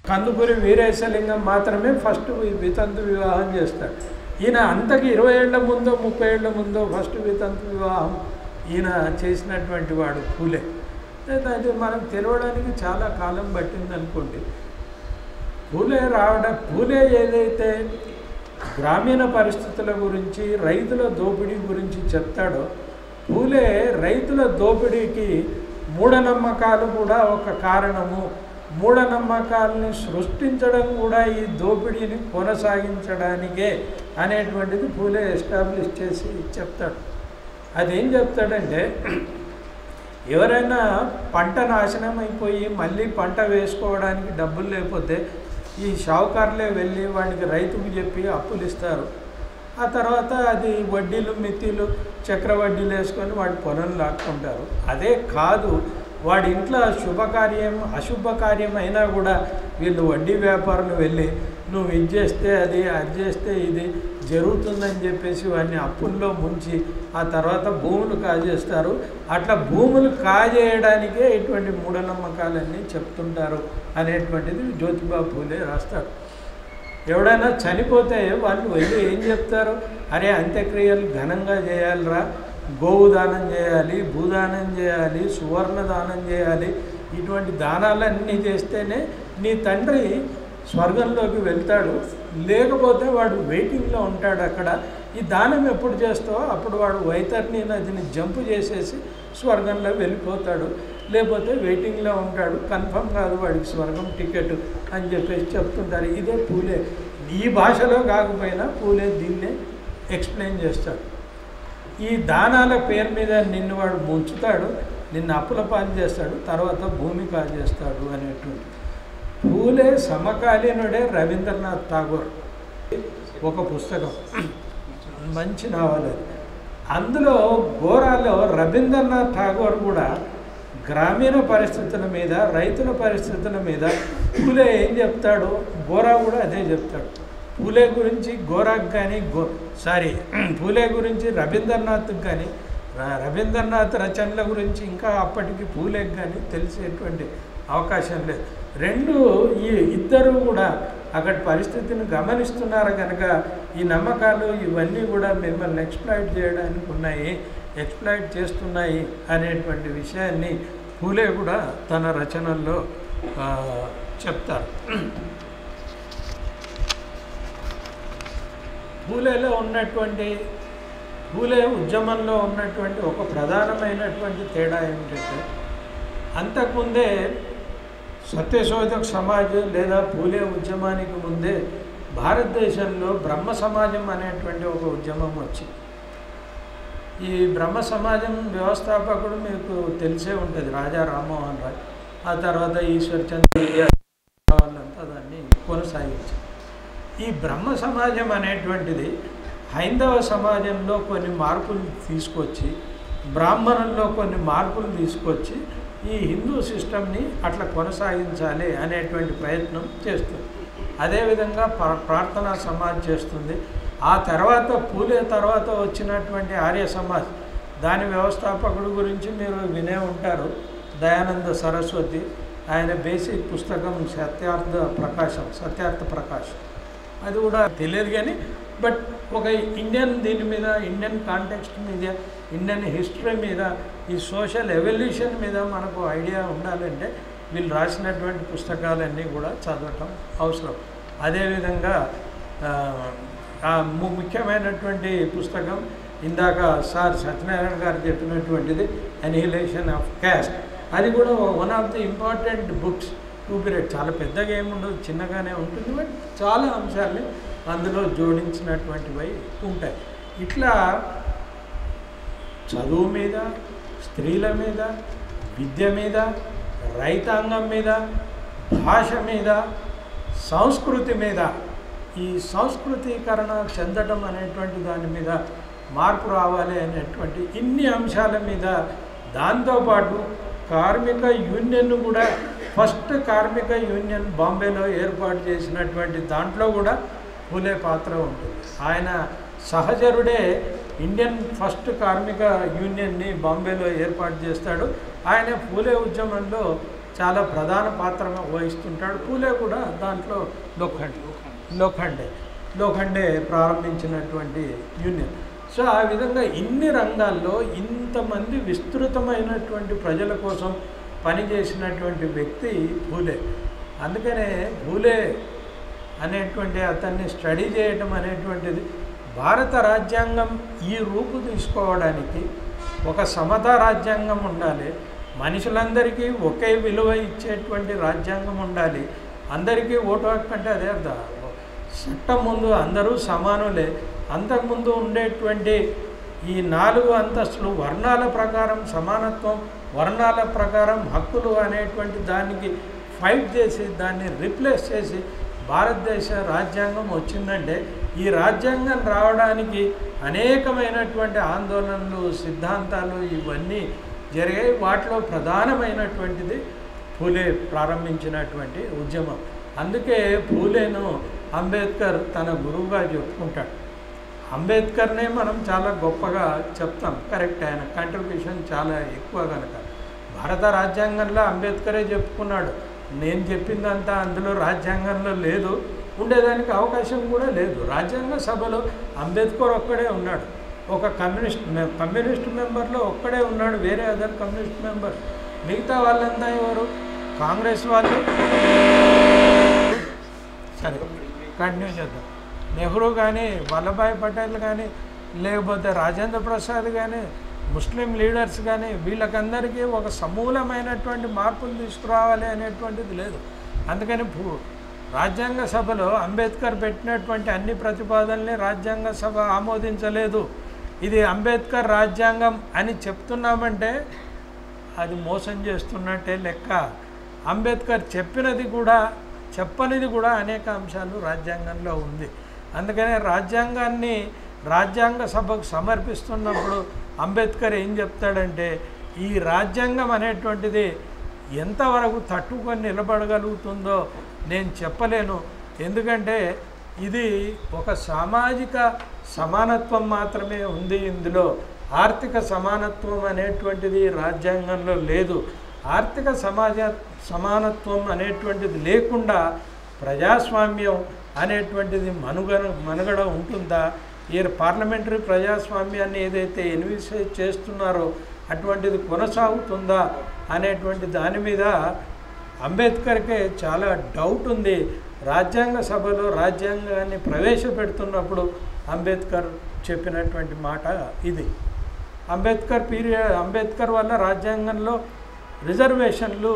కందుకూరి వీరేశలింగం మాత్రమే ఫస్ట్ వితంతు వివాహం చేస్తాడు ఈయన అంతకి ఇరవై ఏళ్ల ముందో ముప్పై ఏళ్ల ముందో ఫస్ట్ వితంతు వివాహం ఈయన చేసినటువంటి వాడు పూలే అది మనం తెలవడానికి చాలా కాలం పట్టింది అనుకోండి పూలే రావడం పూలే ఏదైతే గ్రామీణ పరిస్థితుల గురించి రైతుల దోపిడీ గురించి చెప్తాడో పూలే రైతుల దోపిడీకి మూఢనమ్మకాలు కూడా ఒక కారణము మూఢనమ్మకాలని సృష్టించడం కూడా ఈ దోపిడీని కొనసాగించడానికే అనేటువంటిది పూలే ఎస్టాబ్లిష్ చేసి చెప్తాడు అదేం చెప్తాడంటే ఎవరైనా పంట నాశనం అయిపోయి మళ్ళీ పంట వేసుకోవడానికి డబ్బులు లేకపోతే ఈ షావుకారులే వెళ్ళి వాడికి రైతుకు చెప్పి అప్పులు ఇస్తారు ఆ తర్వాత అది వడ్డీలు మిత్తిలు చక్ర వడ్డీలు వేసుకొని వాడి పొలం లాక్కుంటారు అదే కాదు వాడి ఇంట్లో శుభకార్యం అశుభకార్యం అయినా కూడా వీళ్ళు వడ్డీ వ్యాపారులు వెళ్ళి నువ్వు ఇది చేస్తే అది అది చేస్తే ఇది జరుగుతుందని చెప్పేసి వాడిని అప్పుల్లో ముంచి ఆ తర్వాత భూములు కాజేస్తారు అట్లా భూములు కాజేయడానికే ఇటువంటి మూఢనమ్మకాలన్నీ చెప్తుంటారు అనేటువంటిది జ్యోతిబా పూలే రాస్తాడు ఎవడైనా చనిపోతే వాళ్ళు వెళ్ళి ఏం చెప్తారు అరే అంత్యక్రియలు ఘనంగా చేయాలిరా గోవు దానం చేయాలి భూదానం చేయాలి సువర్ణ దానం చేయాలి ఇటువంటి దానాలన్నీ చేస్తేనే నీ తండ్రి స్వర్గంలోకి వెళ్తాడు లేకపోతే వాడు వెయిటింగ్లో ఉంటాడు అక్కడ ఈ దానం ఎప్పుడు చేస్తావో అప్పుడు వాడు వైతర్ని నదిని జంపు చేసేసి స్వర్గంలో వెళ్ళిపోతాడు లేకపోతే వెయిటింగ్లో ఉంటాడు కన్ఫర్మ్ కాదు వాడికి స్వర్గం టికెట్ అని చెప్పేసి చెప్తుంటారు ఇదే పూలే ఈ భాషలో కాకపోయినా పూలే దీన్నే ఎక్స్ప్లెయిన్ చేస్తాడు ఈ దానాల పేరు మీద నిన్ను వాడు ముంచుతాడు నిన్ను అప్పుల పాలు చేస్తాడు తర్వాత భూమి కాజేస్తాడు అనేటువంటి పూలే సమకాలీనుడే రవీంద్రనాథ్ ఠాగూర్ ఒక పుస్తకం మంచి నావల్ అది అందులో గోరాలో రవీంద్రనాథ్ ఠాగూర్ కూడా గ్రామీణ పరిస్థితుల మీద రైతుల పరిస్థితుల మీద పూలే ఏం చెప్తాడో గోరా కూడా అదే చెప్తాడు పూలే గురించి గోరాకు కానీ గో సారీ పూలే గురించి రవీంద్రనాథ్కి కానీ ర- రవీంద్రనాథ్ రచనల గురించి ఇంకా అప్పటికి పూలేకి కానీ తెలిసేటువంటి అవకాశం లేదు రెండు ఈ ఇద్దరు కూడా అక్కడ పరిస్థితిని గమనిస్తున్నారు కనుక ఈ నమ్మకాలు ఇవన్నీ కూడా మిమ్మల్ని ఎక్స్ప్లాయిట్ చేయడానికి ఉన్నాయి ఎక్స్ప్లాయిట్ చేస్తున్నాయి అనేటువంటి విషయాన్ని పూలే కూడా తన రచనల్లో ఆ, చెప్తారు పూలేలో ఉన్నటువంటి పూలే ఉద్యమంలో ఉన్నటువంటి ఒక ప్రధానమైనటువంటి తేడా ఏమిటంటే అంతకుముందే సత్యశోధక సమాజ్ లేదా పూలే ఉద్యమానికి ముందే భారతదేశంలో బ్రహ్మ సమాజం అనేటువంటి ఒక ఉద్యమం వచ్చింది ఈ బ్రహ్మ సమాజం వ్యవస్థాపకుడు మీకు తెలిసే ఉంటుంది రాజా రామ్మోహన్ రాయ్ ఆ తర్వాత ఈశ్వర్ చంద్ర వాళ్ళంతా దాన్ని కొనసాగించారు ఈ బ్రహ్మ సమాజం అనేటువంటిది హైందవ సమాజంలో కొన్ని మార్పులు తీసుకొచ్చి బ్రాహ్మణుల్లో కొన్ని మార్పులు తీసుకొచ్చి ఈ హిందూ సిస్టమ్ని అట్లా కొనసాగించాలి అనేటువంటి ప్రయత్నం చేస్తుంది అదేవిధంగా ప్ర- ప్రార్థనా సమాజ్ చేస్తుంది ఆ తర్వాత పూలే తర్వాత వచ్చినటువంటి ఆర్య సమాజ్ దాని వ్యవస్థాపకుడు గురించి మీరు వినే ఉంటారు దయానంద సరస్వతి ఆయన బేసిక్ పుస్తకం సత్యార్థ ప్రకాశం సత్యార్థ ప్రకాశం అది కూడా తెలియదు కానీ బట్ ఒక ఇండియన్ దీని మీద ఇండియన్ కాంటెక్స్ట్ మీద ఇండియన్ హిస్టరీ మీద ఈ సోషల్ ఎవల్యూషన్ మీద మనకు ఐడియా ఉండాలంటే వీళ్ళు రాసినటువంటి పుస్తకాలన్నీ కూడా చదవటం అవసరం అదేవిధంగా ఆ, ఆ ము- ముఖ్యమైనటువంటి పుస్తకం ఇందాక సార్ సత్యనారాయణ గారు చెప్పినటువంటిది అనిహిలేషన్ ఆఫ్ క్యాస్ట్ అది కూడా one of the important books to period చాలా పెద్దగా ఏముండదు చిన్నగానే ఉంటుంది బట్ చాలా అంశాలని అందులో జోడించినటువంటివి ఉంటాయి ఇట్లా చదువు మీద స్త్రీల మీద విద్య మీద రైతాంగం మీద భాష మీద సంస్కృతి మీద ఈ సంస్కృతీకరణ చెందడం అనేటువంటి దాని మీద మార్పు రావాలి అనేటువంటి ఇన్ని అంశాల మీద దాంతోపాటు కార్మిక యూనియన్ కూడా ఫస్ట్ కార్మిక యూనియన్ బాంబేలో ఏర్పాటు చేసినటువంటి దాంట్లో కూడా పూలే పాత్ర ఉంటుంది ఆయన సహచరుడే ఇండియన్ ఫస్ట్ కార్మిక యూనియన్ని బాంబేలో ఏర్పాటు చేస్తాడు ఆయన పూలే ఉద్యమంలో చాలా ప్రధాన పాత్ర వహిస్తుంటాడు పూలే కూడా దాంట్లో లోఖండ్ లోఖండే లోఖండే ప్రారంభించినటువంటి యూనియన్ సో ఆ విధంగా ఇన్ని రంగాల్లో ఇంతమంది విస్తృతమైనటువంటి ప్రజల కోసం పనిచేసినటువంటి వ్యక్తి పూలే అందుకనే పూలే అనేటువంటి అతన్ని స్టడీ చేయటం అనేటువంటిది భారత రాజ్యాంగం ఈ రూపు తీసుకోవడానికి ఒక సమతా రాజ్యాంగం ఉండాలి మనుషులందరికీ ఒకే విలువ ఇచ్చేటువంటి రాజ్యాంగం ఉండాలి అందరికీ ఓటు హక్కు అంటే అదే అర్థం చట్టం ముందు అందరూ సమానులే అంతకుముందు ఉండేటువంటి ఈ నాలుగు అంతస్తులు వర్ణాల ప్రకారం సమానత్వం వర్ణాల ప్రకారం హక్కులు అనేటువంటి దానికి ఫైట్ చేసి దాన్ని రిప్లేస్ చేసి భారతదేశ రాజ్యాంగం వచ్చిందంటే ఈ రాజ్యాంగం రావడానికి అనేకమైనటువంటి ఆందోళనలు సిద్ధాంతాలు ఇవన్నీ జరిగాయి వాటిలో ప్రధానమైనటువంటిది పూలే ప్రారంభించినటువంటి ఉద్యమం అందుకే పూలేను అంబేద్కర్ తన గురువుగా చెప్పుకుంటాడు అంబేద్కర్నే మనం చాలా గొప్పగా చెప్తాం కరెక్ట్ ఆయన కంట్రిబ్యూషన్ చాలా ఎక్కువ కనుక భారత రాజ్యాంగంలో అంబేద్కరే చెప్పుకున్నాడు నేను చెప్పిందంతా అందులో రాజ్యాంగంలో లేదు ఉండేదానికి అవకాశం కూడా లేదు రాజ్యాంగ సభలో అంబేద్కర్ ఒక్కడే ఉన్నాడు ఒక కమ్యూనిస్ట్ మె- కమ్యూనిస్ట్ మెంబర్లో ఒక్కడే ఉన్నాడు వేరే అదర్ కమ్యూనిస్ట్ మెంబర్ మిగతా వాళ్ళంతా ఎవరు కాంగ్రెస్ వాళ్ళు సరే కంటిన్యూ చేద్దాం నెహ్రూ కానీ వల్లభాయ్ పటేల్ కానీ లేకపోతే రాజేంద్ర ప్రసాద్ కానీ ముస్లిం లీడర్స్ కానీ వీళ్ళకందరికీ ఒక సమూలమైనటువంటి మార్పులు తీసుకురావాలి అనేటువంటిది లేదు అందుకని భూ- రాజ్యాంగ సభలో అంబేద్కర్ పెట్టినటువంటి అన్ని ప్రతిపాదనల్ని రాజ్యాంగ సభ ఆమోదించలేదు ఇది అంబేద్కర్ రాజ్యాంగం అని చెప్తున్నామంటే అది మోసం చేస్తున్నట్టే లెక్క అంబేద్కర్ చెప్పినది కూడా చెప్పనిది కూడా అనేక అంశాలు రాజ్యాంగంలో ఉంది అందుకనే రాజ్యాంగాన్ని రాజ్యాంగ సభకు సమర్పిస్తున్నప్పుడు అంబేద్కర్ ఏం చెప్తాడంటే ఈ రాజ్యాంగం అనేటువంటిది ఎంతవరకు తట్టుకొని నిలబడగలుగుతుందో నేను చెప్పలేను ఎందుకంటే ఇది ఒక సామాజిక సమానత్వం మాత్రమే ఉంది ఇందులో ఆర్థిక సమానత్వం అనేటువంటిది రాజ్యాంగంలో లేదు ఆర్థిక సమాజ సమానత్వం అనేటువంటిది లేకుండా ప్రజాస్వామ్యం అనేటువంటిది మనుగడ మనుగడ ఉంటుందా ఈ పార్లమెంటరీ ప్రజాస్వామ్యాన్ని ఏదైతే ఎన్విసేజ్ చేస్తున్నారో అటువంటిది కొనసాగుతుందా అనేటువంటి దాని మీద అంబేద్కర్కే చాలా డౌట్ ఉంది రాజ్యాంగ సభలో రాజ్యాంగాన్ని ప్రవేశపెడుతున్నప్పుడు అంబేద్కర్ చెప్పినటువంటి మాట ఇది అంబేద్కర్ పీరియడ్ అంబేద్కర్ వల్ల రాజ్యాంగంలో రిజర్వేషన్లు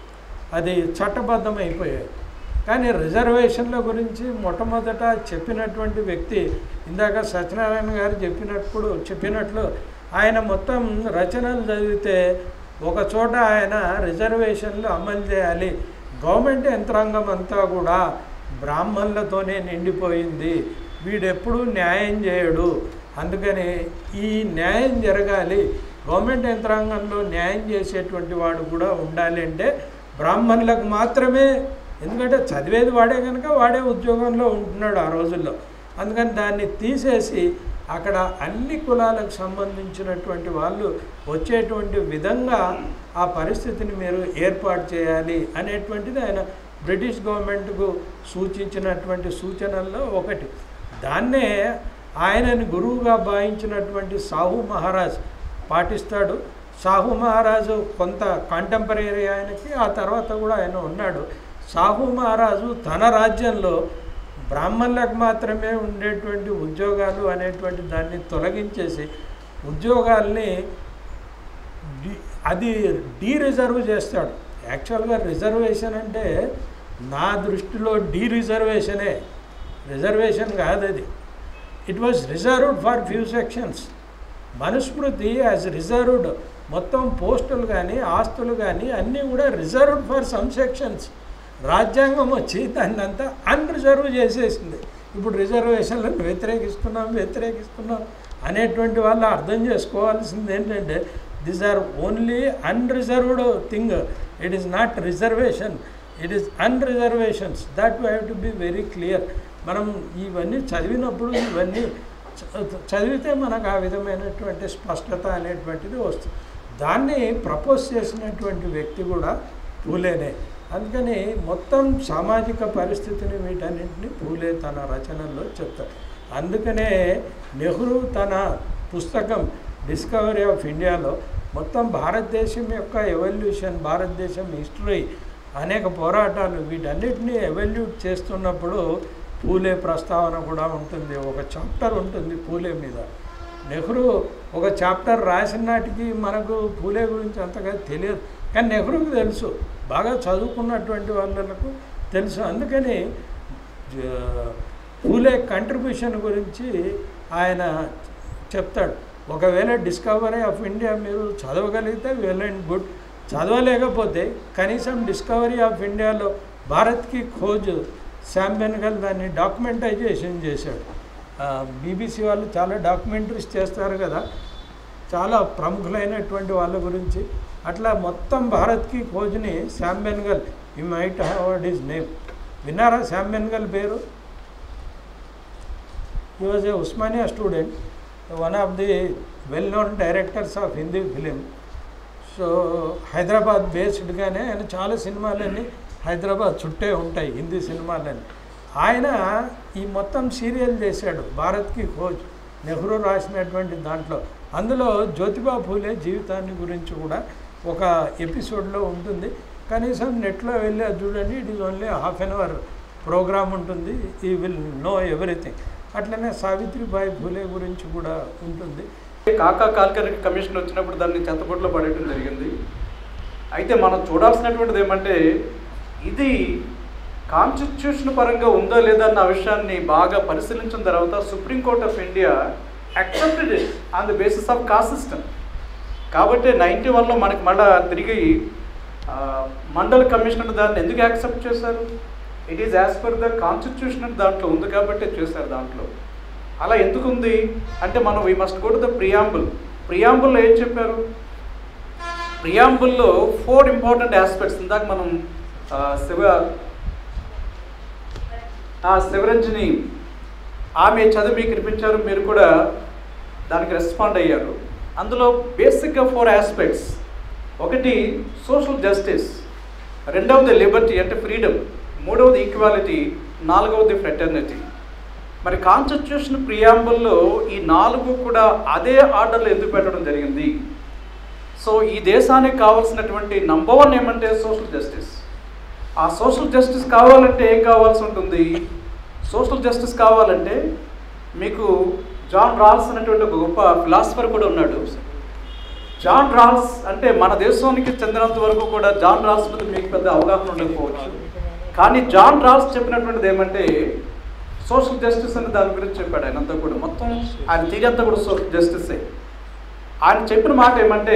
అది చట్టబద్ధమైపోయాయి కానీ రిజర్వేషన్ల గురించి మొట్టమొదట చెప్పినటువంటి వ్యక్తి ఇందాక సత్యనారాయణ గారు చెప్పినప్పుడు చెప్పినట్లు ఆయన మొత్తం రచనలు చదివితే ఒక చోట ఆయన రిజర్వేషన్లు అమలు చేయాలి గవర్నమెంట్ యంత్రాంగం అంతా కూడా బ్రాహ్మణులతోనే నిండిపోయింది వీడెప్పుడు న్యాయం చేయడు అందుకని ఈ న్యాయం జరగాలి గవర్నమెంట్ యంత్రాంగంలో న్యాయం చేసేటువంటి వాడు కూడా ఉండాలి అంటే బ్రాహ్మణులకు మాత్రమే ఎందుకంటే చదివేది వాడే కనుక వాడే ఉద్యోగంలో ఉంటున్నాడు ఆ రోజుల్లో అందుకని దాన్ని తీసేసి అక్కడ అన్ని కులాలకు సంబంధించినటువంటి వాళ్ళు వచ్చేటువంటి విధంగా ఆ పరిస్థితిని మీరు ఏర్పాటు చేయాలి అనేటువంటిది ఆయన బ్రిటిష్ గవర్నమెంట్కు సూచించినటువంటి సూచనల్లో ఒకటి దాన్నే ఆయనని గురువుగా భావించినటువంటి సాహు మహారాజ్ పాటిస్తాడు సాహు మహారాజు కొంత కాంటెంపరీ ఆయనకి ఆ తర్వాత కూడా ఆయన ఉన్నాడు సాహు మహారాజు తన రాజ్యంలో బ్రాహ్మణులకు మాత్రమే ఉండేటువంటి ఉద్యోగాలు అనేటువంటి దాన్ని తొలగించేసి ఉద్యోగాల్ని డి- అది డీ రిజర్వ్ చేస్తాడు యాక్చువల్గా రిజర్వేషన్ అంటే నా దృష్టిలో డీ రిజర్వేషనే రిజర్వేషన్ కాదు అది it was reserved for few sections Manusmriti has reserved మొత్తం పోస్టులు కానీ ఆస్తులు కానీ అన్నీ కూడా రిజర్వ్డ్ ఫర్ సమ్ సెక్షన్స్ రాజ్యాంగం వచ్చి దాన్ని అంతా అన్రిజర్వ్ చేసేసింది ఇప్పుడు రిజర్వేషన్లను వ్యతిరేకిస్తున్నాం వ్యతిరేకిస్తున్నాం అనేటువంటి వాళ్ళు అర్థం చేసుకోవాల్సింది ఏంటంటే these are only unreserved thing it is not reservation it is unreservations that we have to be very clear మనం ఇవన్నీ చదివినప్పుడు ఇవన్నీ చ- చదివితే మనకు ఆ విధమైనటువంటి స్పష్టత అనేటువంటిది వస్తుంది దాన్ని ప్రపోజ్ చేసినటువంటి వ్యక్తి కూడా పూలేనే అందుకని మొత్తం సామాజిక పరిస్థితిని వీటన్నింటినీ పూలే తన రచనల్లో చెప్తారు అందుకనే నెహ్రూ తన పుస్తకం డిస్కవరీ ఆఫ్ ఇండియాలో మొత్తం భారతదేశం యొక్క ఎవల్యూషన్ భారతదేశం హిస్టరీ అనేక పోరాటాలు వీటన్నిటిని ఎవల్యూట్ చేస్తున్నప్పుడు పూలే ప్రస్తావన కూడా ఉంటుంది ఒక చాప్టర్ ఉంటుంది పూలే మీద నెహ్రూ ఒక చాప్టర్ రాసిన నాటికి మనకు పూలే గురించి అంతగా తెలియదు కానీ నెహ్రూకి తెలుసు బాగా చదువుకున్నటువంటి వాళ్ళకు తెలుసు అందుకని జ- పూలే కంట్రిబ్యూషన్ గురించి ఆయన చెప్తాడు ఒకవేళ డిస్కవరీ ఆఫ్ ఇండియా మీరు చదవగలిగితే వెల్ అండ్ గుడ్ చదవలేకపోతే కనీసం డిస్కవరీ ఆఫ్ ఇండియాలో భారత్కి ఖోజ్ శామ్ బెనగల్ దాన్ని డాక్యుమెంటైజేషన్ చేశాడు బీబీసీ వాళ్ళు చాలా డాక్యుమెంటరీస్ చేస్తారు కదా చాలా ప్రముఖులైనటువంటి వాళ్ళ గురించి అట్లా మొత్తం భారత్కి ఖోజ్ని Shyam Benegal he might have heard his name విన్నారా శామ్ బెనగల్ పేరు he was a Usmania student, one of the well-known directors of Hindi film. So Hyderabad బేస్డ్గానే ఆయన చాలా సినిమాలన్నీ హైదరాబాద్ చుట్టే ఉంటాయి హిందీ సినిమాలన్నీ ఆయన ఈ మొత్తం సీరియల్ చేశాడు భారత్కి ఖోజ్ నెహ్రూ రాసినటువంటి దాంట్లో అందులో జ్యోతిబా ఫూలే జీవితాన్ని గురించి కూడా ఒక ఎపిసోడ్లో ఉంటుంది కనీసం నెట్లో వెళ్ళి అది చూడండి it is only half an hour program ఉంటుంది ఈ విల్ నో ఎవ్రీథింగ్ అట్లనే సావిత్రిబాయి ఫూలే గురించి కూడా ఉంటుంది కాకా కాల్కర్ కమిషన్ వచ్చినప్పుడు దాన్ని చెత్తబొట్లో పడేయడం జరిగింది అయితే మనం చూడాల్సినటువంటిది ఏమంటే ఇది కాన్స్టిట్యూషన్ పరంగా ఉందా లేదా అన్న విషయాన్ని బాగా పరిశీలించిన తర్వాత supreme court of India accepted it on the basis of caste system కాబట్టి నైంటీ వన్లో మనకి మళ్ళా తిరిగి ఆ, మండల్ కమిషన్ దాన్ని ఎందుకు యాక్సెప్ట్ చేశారు it is as per the constitution దాంట్లో ఉంది కాబట్టి చేశారు దాంట్లో అలా ఎందుకు ఉంది అంటే మనం we must go to the preamble ప్రియాంబుల్లో ఏం చెప్పారు ప్రియాంబుల్లో ఫోర్ ఇంపార్టెంట్ ఆస్పెక్ట్స్ ఇందాక మనం ఆ, శివ ఆ శివరంజని ఆమె చదివి మీకు వినిపించారు మీరు కూడా దానికి రెస్పాండ్ అయ్యారు అందులో బేసిక్గా ఫోర్ ఆస్పెక్ట్స్ ఒకటి సోషల్ జస్టిస్ రెండవది లిబర్టీ అంటే ఫ్రీడమ్ మూడవది ఈక్వాలిటీ నాలుగవది ఫ్రెటర్నిటీ మరి కాన్స్టిట్యూషన్ ప్రియాంబుల్లో ఈ నాలుగు కూడా అదే ఆర్డర్లో ఎందుకు పెట్టడం జరిగింది సో ఈ దేశానికి కావాల్సినటువంటి నంబర్ వన్ ఏమంటే సోషల్ జస్టిస్ ఆ సోషల్ జస్టిస్ కావాలంటే ఏం కావాల్సి ఉంటుంది సోషల్ జస్టిస్ కావాలంటే మీకు జాన్ రాల్స్ అనేటువంటి ఒక గొప్ప ఫిలాసఫర్ కూడా ఉన్నాడు జాన్ రాల్స్ అంటే మన దేశానికి చెందినంత వరకు కూడా జాన్ రాల్స్ మీద మీకు పెద్ద అవగాహన ఉండకపోవచ్చు కానీ జాన్ రాల్స్ చెప్పినటువంటిది ఏమంటే సోషల్ జస్టిస్ అనే దాని గురించి చెప్పాడు ఆయన అంతా కూడా మొత్తం ఆయన థియరీ అంతా కూడా సోషల్ జస్టిసే ఆయన చెప్పిన మాట ఏమంటే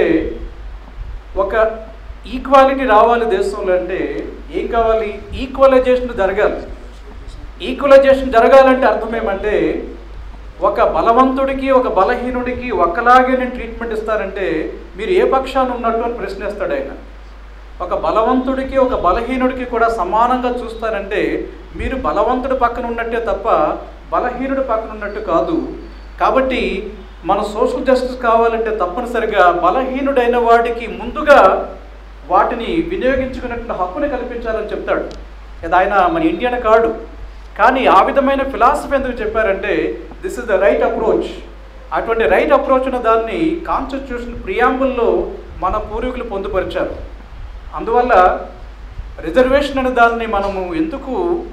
ఒక ఈక్వాలిటీ రావాలి దేశంలో అంటే ఏం కావాలి ఈక్వలైజేషన్ జరగాలి ఈక్వలైజేషన్ జరగాలంటే అర్థం ఏమంటే ఒక బలవంతుడికి ఒక బలహీనుడికి ఒకలాగే నేను ట్రీట్మెంట్ ఇస్తానంటే మీరు ఏ పక్షాన ఉన్నట్టు అని ప్రశ్నిస్తాడు ఆయన ఒక బలవంతుడికి ఒక బలహీనుడికి కూడా సమానంగా చూస్తారంటే మీరు బలవంతుడి పక్కన ఉన్నట్టే తప్ప బలహీనుడి పక్కన ఉన్నట్టు కాదు కాబట్టి మన సోషల్ జస్టిస్ కావాలంటే తప్పనిసరిగా బలహీనుడైన వాడికి ముందుగా వాటిని వినియోగించుకున్నటువంటి హక్కుని కల్పించాలని చెప్తాడు ఇది ఆయన మన ఇండియన్ కాడు కానీ ఆ విధమైన ఫిలాసఫీ ఎందుకు చెప్పారంటే this is the right approach అటువంటి రైట్ అప్రోచ్ ఉన్న దాన్ని కాన్స్టిట్యూషన్ ప్రియాంబుల్లో మన పూర్వీకులు పొందుపరిచారు అందువల్ల రిజర్వేషన్ అనే దాన్ని మనము ఎందుకు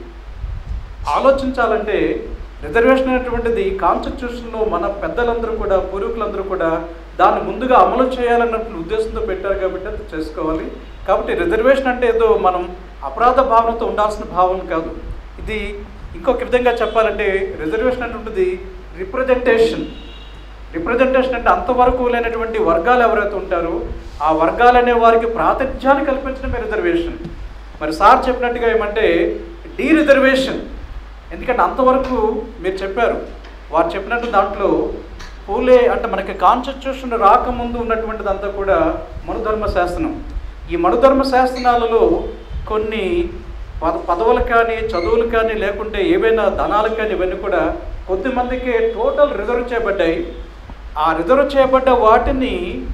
ఆలోచించాలంటే రిజర్వేషన్ అనేటువంటిది కాన్స్టిట్యూషన్లో మన పెద్దలందరూ కూడా పూర్వీకులందరూ కూడా దాన్ని ముందుగా అమలు చేయాలన్నటువంటి ఉద్దేశంతో పెట్టారు కాబట్టి అది చేసుకోవాలి కాబట్టి రిజర్వేషన్ అంటే ఏదో మనం అపరాధ భావనతో ఉండాల్సిన భావన కాదు ఇది ఇంకొక విధంగా చెప్పాలంటే రిజర్వేషన్ అనేటువంటిది రిప్రజెంటేషన్ రిప్రజెంటేషన్ అంటే అంతవరకు లేనటువంటి వర్గాలు ఎవరైతే ఉంటారో ఆ వర్గాలనే వారికి ప్రాతిధ్యాన్ని కల్పించడమే రిజర్వేషన్ మరి సార్ చెప్పినట్టుగా ఏమంటే డీ రిజర్వేషన్ ఎందుకంటే అంతవరకు మీరు చెప్పారు వారు చెప్పినట్టు దాంట్లో పూలే అంటే మనకి కాన్స్టిట్యూషన్ రాకముందు ఉన్నటువంటిది అంతా కూడా మనుధర్మ శాసనం ఈ మనుధర్మ శాసనాలలో కొన్ని పద పదవులు కానీ చదువులు కానీ లేకుంటే ఏవైనా ధనాలు కానీ ఇవన్నీ కూడా కొద్దిమందికి టోటల్ రిజర్వ్ చేయబడ్డాయి ఆ రిజర్వ్ చేయబడ్డ వాటిని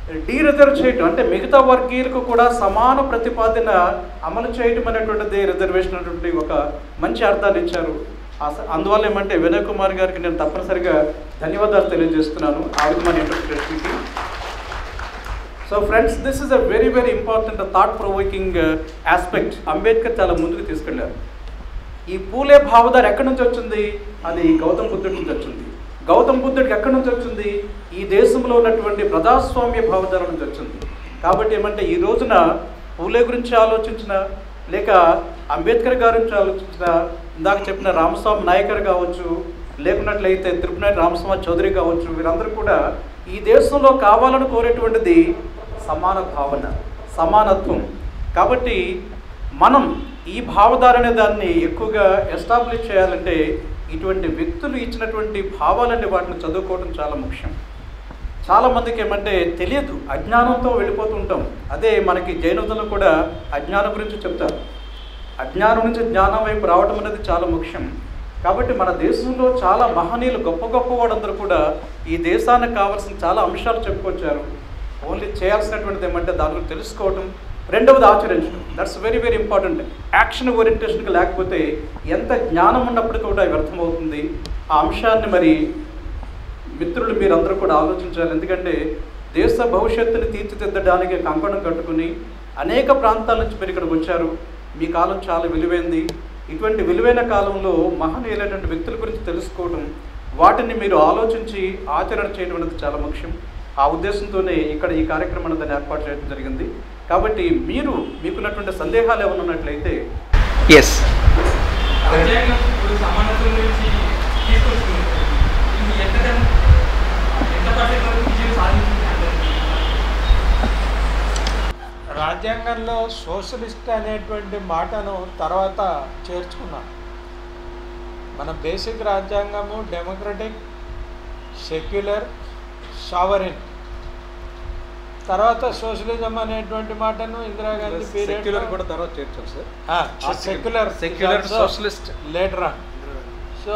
డీరిజర్వ్ చేయటం అంటే మిగతా వర్గీయులకు కూడా సమాన ప్రతిపాదన అమలు చేయటం అనేటువంటిది రిజర్వేషన్ అనేటువంటి ఒక మంచి అర్థాన్ని ఇచ్చారు అస- అందువల్ల ఏమంటే వినయ్ కుమార్ గారికి నేను తప్పనిసరిగా ధన్యవాదాలు తెలియజేస్తున్నాను ఆవిడ మన ఇంటర్ప్రిటేషన్కి so friends this is a very very important thought provoking aspect Ambedkar చాలా ముందుకు తీసుకెళ్లారు ఈ పూలే భావధార ఎక్కడి నుంచి వచ్చింది అది గౌతమ్ బుద్ధుడి నుంచి వచ్చింది గౌతమ్ బుద్ధుడికి ఎక్కడి నుంచి వచ్చింది ఈ దేశంలో ఉన్నటువంటి ప్రజాస్వామ్య భావధార నుంచి వచ్చింది కాబట్టి ఏమంటే ఈ రోజున పూలే గురించి ఆలోచించిన లేక అంబేద్కర్ గారి గురించి ఆలోచించిన ఇందాక చెప్పిన రామస్వామి నాయకర్ కావచ్చు లేకున్నట్లయితే తిరుపతి రామస్వామి చౌదరి కావచ్చు వీరందరూ కూడా ఈ దేశంలో కావాలని కోరేటువంటిది సమాన భావన సమానత్వం కాబట్టి మనం ఈ భావధార అనే దాన్ని ఎక్కువగా ఎస్టాబ్లిష్ చేయాలంటే ఇటువంటి వ్యక్తులు ఇచ్చినటువంటి భావాలంటే వాటిని చదువుకోవడం చాలా ముఖ్యం చాలా మందికి ఏమంటే తెలియదు అజ్ఞానంతో వెళ్ళిపోతుంటాం అదే మనకి జైనోదంలో కూడా అజ్ఞానం గురించి చెప్తారు అజ్ఞానం నుంచి జ్ఞానం వైపు రావడం అనేది చాలా ముఖ్యం కాబట్టి మన దేశంలో చాలా మహనీయులు గొప్ప గొప్ప వాడందరూ కూడా ఈ దేశానికి కావాల్సిన చాలా అంశాలు చెప్పుకొచ్చారు ఓన్లీ చేయాల్సినటువంటిది ఏమంటే దాని గురించి తెలుసుకోవటం రెండవది ఆచరించడం that's very very important action ఓరియంటేషన్కి లేకపోతే ఎంత జ్ఞానం ఉన్నప్పటికీ కూడా వ్యర్థమవుతుంది ఆ అంశాన్ని మరి మిత్రులు మీరందరూ కూడా ఆలోచించాలి ఎందుకంటే దేశ భవిష్యత్తుని తీర్చిదిద్దడానికి కంకణం కట్టుకుని అనేక ప్రాంతాల నుంచి మీరు ఇక్కడికి వచ్చారు మీ కాలం చాలా విలువైంది ఇటువంటి విలువైన కాలంలో మహనీయులైనటువంటి వ్యక్తుల గురించి తెలుసుకోవడం వాటిని మీరు ఆలోచించి ఆచరణ చేయడం అనేది చాలా ముఖ్యం ఆ ఉద్దేశంతోనే ఇక్కడ ఈ కార్యక్రమాన్ని దాన్ని ఏర్పాటు చేయడం జరిగింది కాబట్టి మీరు మీకున్నటువంటి సందేహాలు ఏమైనా ఉన్నట్లయితే ఎస్ రాజ్యాంగం ఇప్పుడు సమానత్వం గురించి తీసుకొస్తుంది ఇది ఎంత ఎంత పర్సెంట్ వరకు విజయం సాధించింది అందరికీ రాజ్యాంగంలో సోషలిస్ట్ అనేటువంటి మాటను తర్వాత చేర్చుకున్నాం మన బేసిక్ రాజ్యాంగము డెమోక్రటిక్ సెక్యులర్ సావరిన్ తర్వాత సోషలిజం అనేటువంటి మాటను ఇందిరాగాంధీ పీరియడ్ సెక్యులర్ కూడా తర్వాత చేర్చాం sir secular Secular, socialist. Later on so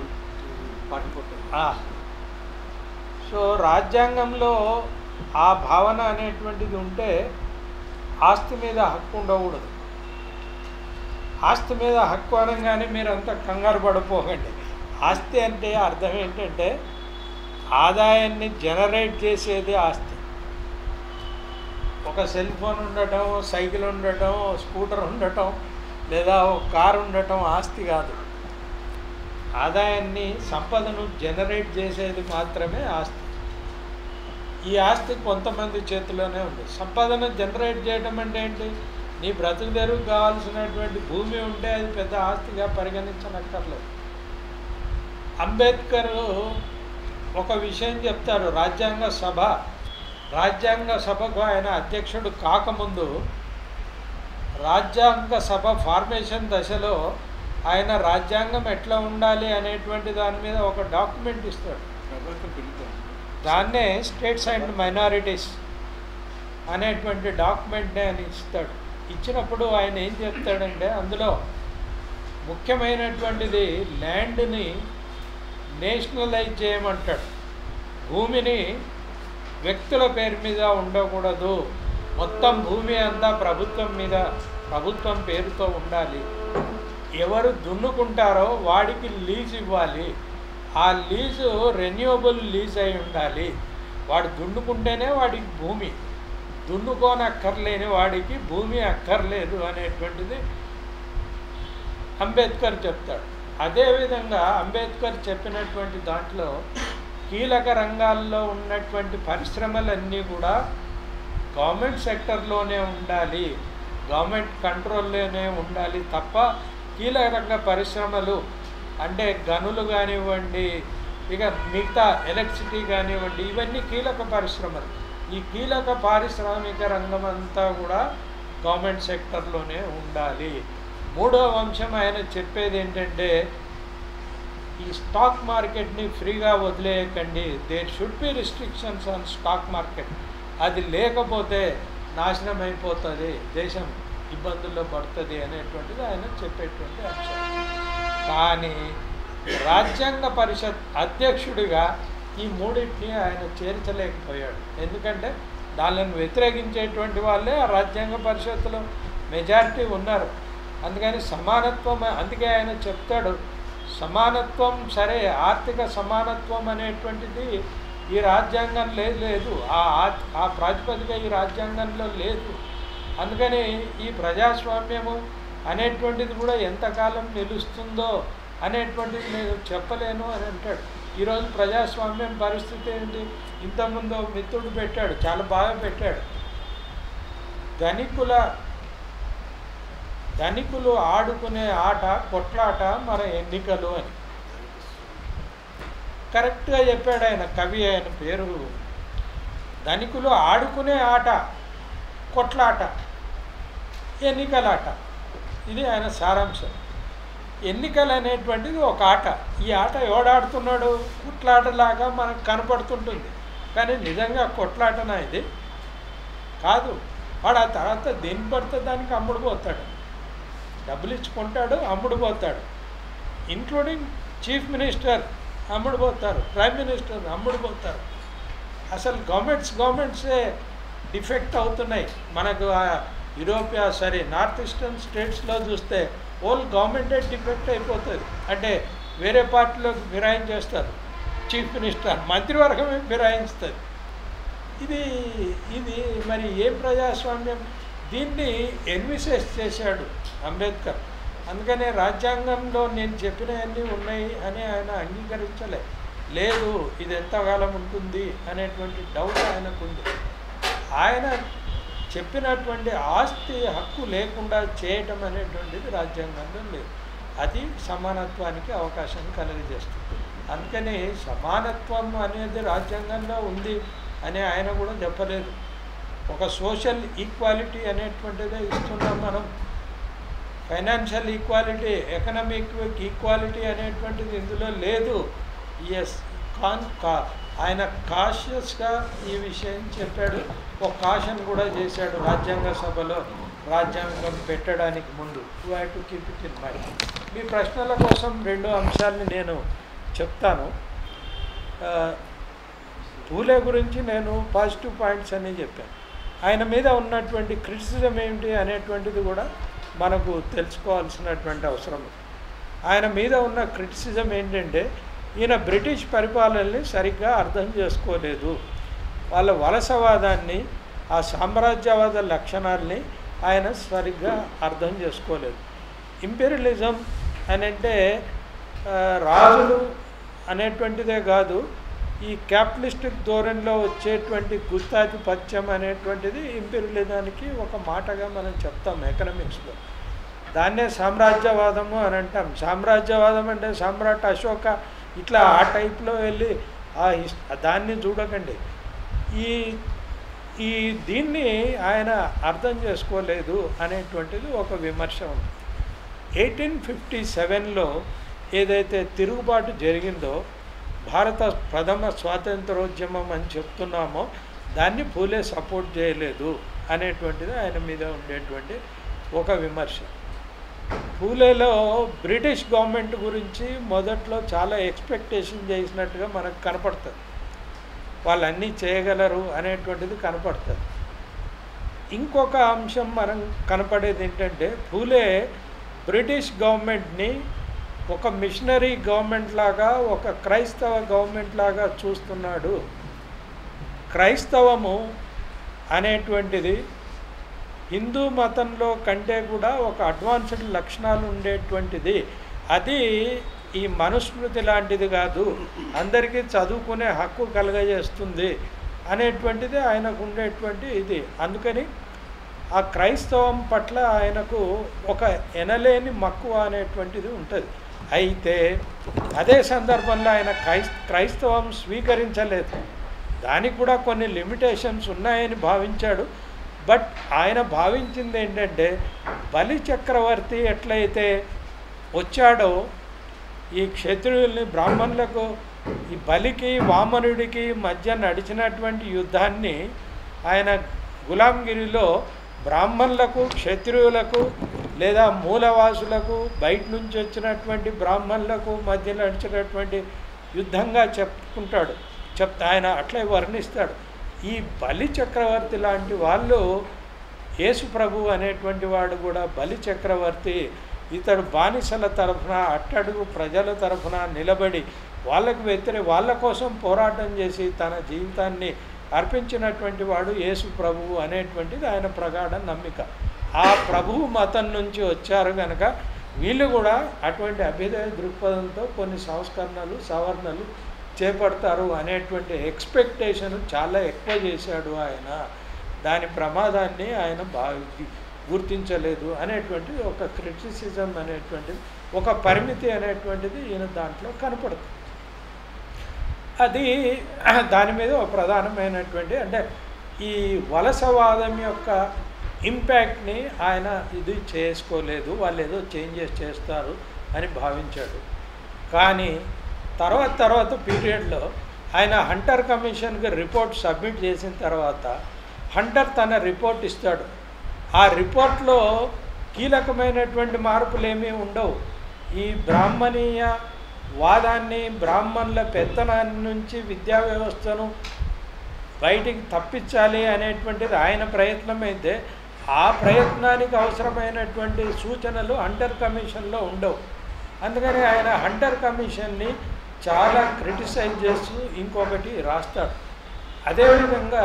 ఆ. సో రాజ్యాంగంలో ఆ భావన అనేటువంటిది ఉంటే ఆస్తి మీద హక్కు ఉండకూడదు ఆస్తి మీద హక్కు అనగానే మీరు అంత కంగారు పడిపోకండి ఆస్తి అంటే అర్థం ఏంటంటే ఆదాయాన్ని జనరేట్ చేసేది ఆస్తి ఒక సెల్ ఫోన్ ఉండటం సైకిల్ ఉండటం స్కూటర్ ఉండటం లేదా ఒక కారు ఉండటం ఆస్తి కాదు ఆదాయాన్ని సంపదను జనరేట్ చేసేది మాత్రమే ఆస్తి ఈ ఆస్తి కొంతమంది చేతిలోనే ఉంది సంపదను జనరేట్ చేయడం అంటే ఏంటి నీ బ్రతుకు తెరువు కావాల్సినటువంటి భూమి ఉంటే అది పెద్ద ఆస్తిగా పరిగణించనక్కర్లేదు అంబేద్కర్ ఒక విషయం చెప్తారు రాజ్యాంగ సభ రాజ్యాంగ సభకు ఆయన అధ్యక్షుడు కాకముందు రాజ్యాంగ సభ ఫార్మేషన్ దశలో ఆయన రాజ్యాంగం ఎట్లా ఉండాలి అనేటువంటి దాని మీద ఒక డాక్యుమెంట్ ఇస్తాడు దాన్నే స్టేట్స్ అండ్ మైనారిటీస్ అనేటువంటి డాక్యుమెంట్ని ఆయన ఇస్తాడు ఇచ్చినప్పుడు ఆయన ఏం చెప్తాడంటే అందులో ముఖ్యమైనటువంటిది ల్యాండ్ని నేషనలైజ్ చేయమంటాడు భూమిని వ్యక్తుల పేరు మీద ఉండకూడదు మొత్తం భూమి అంతా ప్రభుత్వం మీద ప్రభుత్వం పేరుతో ఉండాలి ఎవరు దున్నుకుంటారో వాడికి లీజ్ ఇవ్వాలి ఆ లీజు రెన్యూవబుల్ లీజ్ అయి ఉండాలి వాడు దున్నుకుంటేనే వాడికి భూమి దున్నుకోనక్కర్లేని వాడికి భూమి అక్కర్లేదు అనేటువంటిది అంబేద్కర్ చెప్తాడు అదేవిధంగా అంబేద్కర్ చెప్పినటువంటి దాంట్లో కీలక రంగాల్లో ఉన్నటువంటి పరిశ్రమలన్నీ కూడా గవర్నమెంట్ సెక్టర్లోనే ఉండాలి గవర్నమెంట్ కంట్రోల్లోనే ఉండాలి తప్ప కీలక రంగ పరిశ్రమలు అంటే గనులు కానివ్వండి ఇక మిగతా ఎలక్ట్రిసిటీ కానివ్వండి ఇవన్నీ కీలక పరిశ్రమలు ఈ కీలక పారిశ్రామిక రంగం అంతా కూడా గవర్నమెంట్ సెక్టర్లోనే ఉండాలి మూడో అంశం ఆయన చెప్పేది ఏంటంటే ఈ స్టాక్ మార్కెట్ని ఫ్రీగా వదిలేయకండి there should be restrictions on stock market అది లేకపోతే నాశనం అయిపోతుంది దేశం ఇబ్బందుల్లో పడుతుంది అనేటువంటిది ఆయన చెప్పేటువంటి అంశం కానీ రాజ్యాంగ పరిషత్ అధ్యక్షుడిగా ఈ మూడింటిని ఆయన చేర్చలేకపోయాడు ఎందుకంటే దానిని వ్యతిరేకించేటువంటి వాళ్ళే ఆ రాజ్యాంగ పరిషత్తులో మెజారిటీ ఉన్నారు అందుకని సమానత్వం అందుకే ఆయన చెప్తాడు సమానత్వం సరే ఆర్థిక సమానత్వం అనేటువంటిది ఈ రాజ్యాంగం లేదు లేదు ఆ ఆ- ఆ ప్రాతిపదిక ఈ రాజ్యాంగంలో లేదు అందుకని ఈ ప్రజాస్వామ్యము అనేటువంటిది కూడా ఎంతకాలం నిలుస్తుందో అనేటువంటిది నేను చెప్పలేను అని అంటాడు ఈరోజు ప్రజాస్వామ్యం పరిస్థితి ఏంటి ఇంతకుముందు ఒక మిత్రుడు పెట్టాడు చాలా బాగా పెట్టాడు ధనికుల ధనికులు ఆడుకునే ఆట కొట్లాట మన ఎన్నికలు అని కరెక్ట్గా చెప్పాడు ఆయన కవి ఆయన పేరు ధనికులు ఆడుకునే ఆట కొట్లాట ఎన్నికలాట ఇది ఆయన సారాంశం ఎన్నికలు అనేటువంటిది ఒక ఆట ఈ ఆట ఎవడాడుతున్నాడు కొట్లాటలాగా మనకు కనపడుతుంటుంది కానీ నిజంగా కొట్లాటనా ఇది కాదు వాడు ఆ తర్వాత దేని పడితే దానికి అమ్ముడు పోతాడు డబ్బులు ఇచ్చుకుంటాడు అమ్ముడు పోతాడు ఇంక్లూడింగ్ చీఫ్ మినిస్టర్ అమ్ముడు పోతారు ప్రైమ్ మినిస్టర్ అమ్ముడు పోతారు అసలు గవర్నమెంట్స్ గవర్నమెంట్సే డిఫెక్ట్ అవుతున్నాయి మనకు ఆ యూరోపియా సరే నార్త్ ఈస్టర్న్ స్టేట్స్లో చూస్తే ఓల్ గవర్నమెంటే డిఫెక్ట్ అయిపోతుంది అంటే వేరే పార్టీలోకి ఫిరాయించేస్తారు చీఫ్ మినిస్టర్ మంత్రివర్గమే ఫిరాయిస్తుంది ఇది ఇది మరి ఏ ప్రజాస్వామ్యం దీన్ని ఎన్విసెస్ చేశాడు అంబేద్కర్ అందుకనే రాజ్యాంగంలో నేను చెప్పినవన్నీ ఉన్నాయి అని ఆయన అంగీకరించలే లేదు ఇది ఎంతకాలం ఉంటుంది అనేటువంటి డౌట్ ఆయనకుంది ఆయన చెప్పినటువంటి ఆస్తి హక్కు లేకుండా చేయటం అనేటువంటిది రాజ్యాంగంలో లేదు అది సమానత్వానికి అవకాశం కలుగజేస్తుంది అందుకని సమానత్వం అనేది రాజ్యాంగంలో ఉంది అని ఆయన కూడా చెప్పలేదు ఒక సోషల్ ఈక్వాలిటీ అనేటువంటిదే ఇస్తున్నాం మనం ఫైనాన్షియల్ ఈక్వాలిటీ ఎకనామిక్ ఈక్వాలిటీ అనేటువంటిది ఇందులో లేదు ఎస్ కాన్ కా ఆయన కాషియస్గా ఈ విషయం చెప్పాడు ఒక కాషన్ కూడా చేశాడు రాజ్యాంగ సభలో రాజ్యాంగం పెట్టడానికి ముందు I to keep it in mind మీ ప్రశ్నల కోసం రెండు అంశాలని నేను చెప్తాను ఆ, పూలే గురించి నేను పాజిటివ్ పాయింట్స్ అన్నీ చెప్పాను ఆయన మీద ఉన్నటువంటి క్రిటిసిజం ఏమిటి అనేటువంటిది కూడా మనకు తెలుసుకోవాల్సినటువంటి అవసరం ఉంది. ఆయన మీద ఉన్న క్రిటిసిజం ఏంటంటే ఈయన బ్రిటిష్ పరిపాలనని సరిగ్గా అర్థం చేసుకోలేదు వాళ్ళ వలసవాదాన్ని ఆ సామ్రాజ్యవాద లక్షణాల్ని ఆయన సరిగ్గా అర్థం చేసుకోలేదు ఇంపీరియలిజం అని అంటే ఆ, రాజులు అనేటువంటిదే కాదు ఈ క్యాపిటలిస్టిక్ ధోరణిలో వచ్చేటువంటి గుత్తాధిపత్యం అనేటువంటిది ఇంపీరియలిజానికి ఒక మాటగా మనం చెప్తాం ఎకనామిక్స్లో దాన్నే సామ్రాజ్యవాదము అని అంటాం సామ్రాజ్యవాదం అంటే సామ్రాట్ అశోక ఇట్లా ఆ టైప్లో వెళ్ళి ఆ హిస్ దాన్ని చూడకండి ఈ ఈ దీన్ని ఆయన అర్థం చేసుకోలేదు అనేటువంటిది ఒక విమర్శ ఉంది ఎయిటీన్ ఫిఫ్టీ సెవెన్లో ఏదైతే తిరుగుబాటు జరిగిందో భారత ప్రథమ స్వాతంత్రోద్యమం అని చెప్తున్నామో దాన్ని పూలే సపోర్ట్ చేయలేదు అనేటువంటిది ఆయన మీద ఉండేటువంటి ఒక విమర్శ పూలేలో బ్రిటిష్ గవర్నమెంట్ గురించి మొదట్లో చాలా ఎక్స్పెక్టేషన్ చేసినట్టుగా మనకు కనపడుతుంది వాళ్ళు అన్నీ చేయగలరు అనేటువంటిది కనపడుతుంది ఇంకొక అంశం మనం కనపడేది ఏంటంటే పూలే బ్రిటిష్ గవర్నమెంట్ని ఒక మిషనరీ గవర్నమెంట్ లాగా ఒక క్రైస్తవ గవర్నమెంట్ లాగా చూస్తున్నాడు క్రైస్తవము అనేటువంటిది హిందూ మతంలో కంటే కూడా ఒక అడ్వాన్స్డ్ లక్షణాలు ఉండేటువంటిది అది ఈ మనుస్మృతి లాంటిది కాదు అందరికీ చదువుకునే హక్కు కలగజేస్తుంది అనేటువంటిది ఆయనకు ఉండేటువంటి ఇది అందుకని ఆ క్రైస్తవం పట్ల ఆయనకు ఒక ఎనలేని మక్కువ అనేటువంటిది ఉంటుంది అయితే అదే సందర్భంలో ఆయన క్రైస్ క్రైస్తవం స్వీకరించలేదు దానికి కూడా కొన్ని లిమిటేషన్స్ ఉన్నాయని భావించాడు బట్ ఆయన భావించింది ఏంటంటే బలి చక్రవర్తి ఎట్లయితే వచ్చాడో ఈ క్షత్రియుల్ని బ్రాహ్మణులకు ఈ బలికి వామనుడికి మధ్య నడిచినటువంటి యుద్ధాన్ని ఆయన గులాంగిరిలో బ్రాహ్మణులకు క్షత్రియులకు లేదా మూలవాసులకు బయట నుంచి వచ్చినటువంటి బ్రాహ్మణులకు మధ్య నడిచినటువంటి యుద్ధంగా చెప్పుకుంటాడు చెప్తా ఆయన అట్లే వర్ణిస్తాడు ఈ బలి చక్రవర్తి లాంటి వాళ్ళు యేసు ప్రభు అనేటువంటి వాడు కూడా బలి చక్రవర్తి ఇతడు బానిసల తరఫున అట్టడుగు ప్రజల తరఫున నిలబడి వాళ్ళకు వ్యతిరేక వాళ్ళ కోసం పోరాటం చేసి తన జీవితాన్ని అర్పించినటువంటి వాడు యేసు ప్రభువు అనేటువంటిది ఆయన ప్రగాఢ నమ్మిక ఆ ప్రభువు మతం నుంచి వచ్చారు కనుక వీళ్ళు కూడా అటువంటి అభ్యుదయ దృక్పథంతో కొన్ని సంస్కరణలు సవరణలు చేపడతారు అనేటువంటి ఎక్స్పెక్టేషన్ చాలా ఎక్కువ చేశాడు ఆయన దాని ప్రమాదాన్ని ఆయన బాగా గుర్తించలేదు అనేటువంటిది ఒక క్రిటిసిజం అనేటువంటిది ఒక పరిమితి అనేటువంటిది ఈయన దాంట్లో కనపడుతుంది అది దాని మీద ఒక ప్రధానమైనటువంటి అంటే ఈ వలసవాదం యొక్క ఇంపాక్ట్ని ఆయన ఇది చేసుకోలేదు వాళ్ళు ఏదో చేంజెస్ చేస్తారు అని భావించాడు కానీ తర్వాత తర్వాత పీరియడ్లో ఆయన హంటర్ కమిషన్కి రిపోర్ట్ సబ్మిట్ చేసిన తర్వాత హంటర్ తన రిపోర్ట్ ఇస్తాడు ఆ రిపోర్ట్లో కీలకమైనటువంటి మార్పులు ఏమీ ఉండవు ఈ బ్రాహ్మణీయ వాదాన్ని బ్రాహ్మణుల పెత్తనాన్ని నుంచి విద్యా వ్యవస్థను బయటికి తప్పించాలి అనేటువంటిది ఆయన ప్రయత్నం అయితే ఆ ప్రయత్నానికి అవసరమైనటువంటి సూచనలు హంటర్ కమిషన్లో ఉండవు అందుకని ఆయన హంటర్ కమిషన్ని చాలా క్రిటిసైజ్ చేస్తూ ఇంకొకటి రాస్తాడు అదేవిధంగా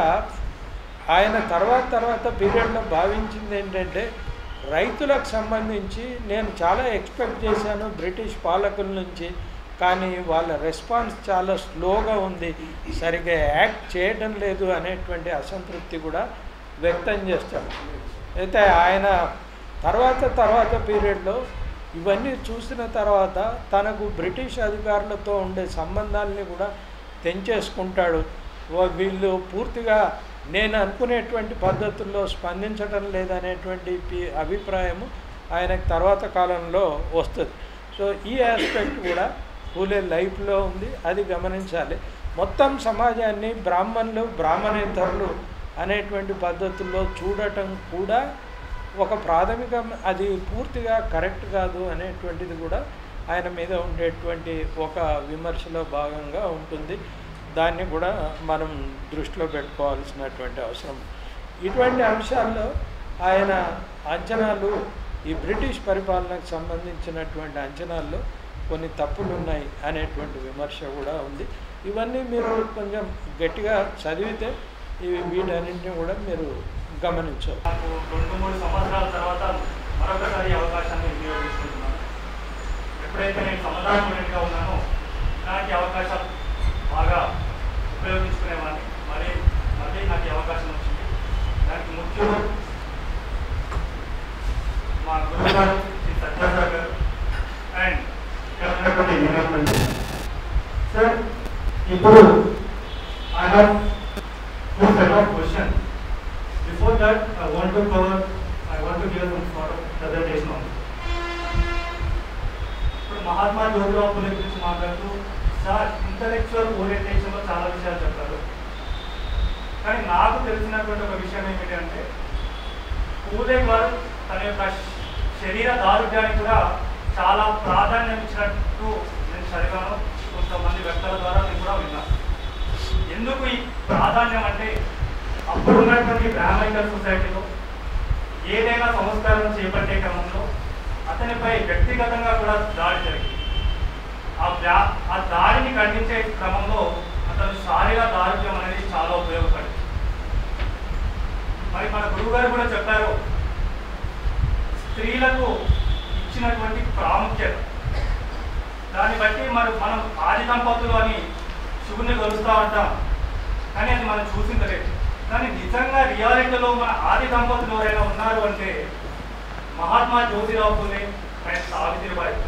ఆయన తర్వాత తర్వాత పీరియడ్లో భావించింది ఏంటంటే రైతులకు సంబంధించి నేను చాలా ఎక్స్పెక్ట్ చేశాను బ్రిటిష్ పాలకుల నుంచి కానీ వాళ్ళ రెస్పాన్స్ చాలా స్లోగా ఉంది సరిగ్గా యాక్ట్ చేయడం లేదు అనేటువంటి అసంతృప్తి కూడా వ్యక్తం చేస్తాడు అయితే ఆయన తర్వాత తర్వాత పీరియడ్లో ఇవన్నీ చూసిన తర్వాత తనకు బ్రిటిష్ అధికారులతో ఉండే సంబంధాలని కూడా తెంచేసుకుంటాడు వా- వీళ్ళు పూర్తిగా నేను అనుకునేటువంటి పద్ధతుల్లో స్పందించడం లేదనేటువంటి పి- అభిప్రాయము ఆయనకు తర్వాత కాలంలో వస్తుంది సో ఈ ఆస్పెక్ట్ కూడా పూలే లైఫ్లో ఉంది అది గమనించాలి మొత్తం సమాజాన్ని బ్రాహ్మణులు బ్రాహ్మణేతరులు అనేటువంటి పద్ధతుల్లో చూడటం కూడా ఒక ప్రాథమిక అది పూర్తిగా కరెక్ట్ కాదు అనేటువంటిది కూడా ఆయన మీద ఉండేటువంటి ఒక విమర్శలో భాగంగా ఉంటుంది దాన్ని కూడా మనం దృష్టిలో పెట్టుకోవాల్సినటువంటి అవసరం ఇటువంటి అంశాల్లో ఆయన అంచనాలు ఈ బ్రిటిష్ పరిపాలనకు సంబంధించినటువంటి అంచనాల్లో కొన్ని తప్పులు ఉన్నాయి అనేటువంటి విమర్శ కూడా ఉంది ఇవన్నీ మీరు కొంచెం గట్టిగా చదివితే ఇవి వీటన్నింటినీ కూడా మీరు గమనించవచ్చు నాకు రెండు మూడు సంవత్సరాల తర్వాత మరొకసారి ఈ అవకాశాన్ని వినియోగిస్తున్నాను ఎప్పుడైతే నేను సమాధానపూర్ణంగా ఉన్నానో నాకు ఈ అవకాశం బాగా ఉపయోగించుకునేవాడిని మరి మళ్ళీ నాకు ఈ అవకాశం వచ్చింది దానికి ముఖ్యంగా మా గురువు గారు శ్రీ సత్యసార్ గారు అండ్ ఇక్కడ ఉన్నటువంటి వినోద్ సార్ ఇప్పుడు I have two set of question Before that, I want to cover, I want to give some sort of presentation on it. ఇప్పుడు మహాత్మా జ్యోతిరావు పూలే గురించి మాట్లాడుతూ సార్ ఇంటలెక్చువల్ ఓరియంటేషన్లో చాలా విషయాలు చెప్పారు కానీ నాకు తెలిసినటువంటి ఒక విషయం ఏమిటంటే పూలే గారు తన యొక్క శరీర దారుఢ్యానికి కూడా చాలా ప్రాధాన్యం ఇచ్చినట్టు నేను చదివాను కొంతమంది వ్యక్తుల ద్వారా నేను కూడా విన్నాను ఎందుకు ఈ ప్రాధాన్యం అంటే అప్పుడు ఉన్నటువంటి బ్రాహ్మణికల్ సొసైటీలో ఏదైనా సంస్కారం చేపట్టే క్రమంలో అతనిపై వ్యక్తిగతంగా కూడా దాడి జరిగింది ఆ వ్యా ఆ దాడిని ఖండించే క్రమంలో అతను శారీర దారుఢ్యం అనేది చాలా ఉపయోగపడింది మరి మన గురువు గారు కూడా చెప్పారు స్త్రీలకు ఇచ్చినటువంటి ప్రాముఖ్యత దాన్ని బట్టి మరి మనం ఆది దంపతులు అని శివుని కొలుస్తూ ఉంటాం కానీ అది మనం చూసిందలేదు కానీ నిజంగా రియాలిటీలో మన ఆది దంపతులు ఎవరైనా ఉన్నారు అంటే మహాత్మా జ్యోతిరావు పూలే అండ్ సావిత్రిబాయి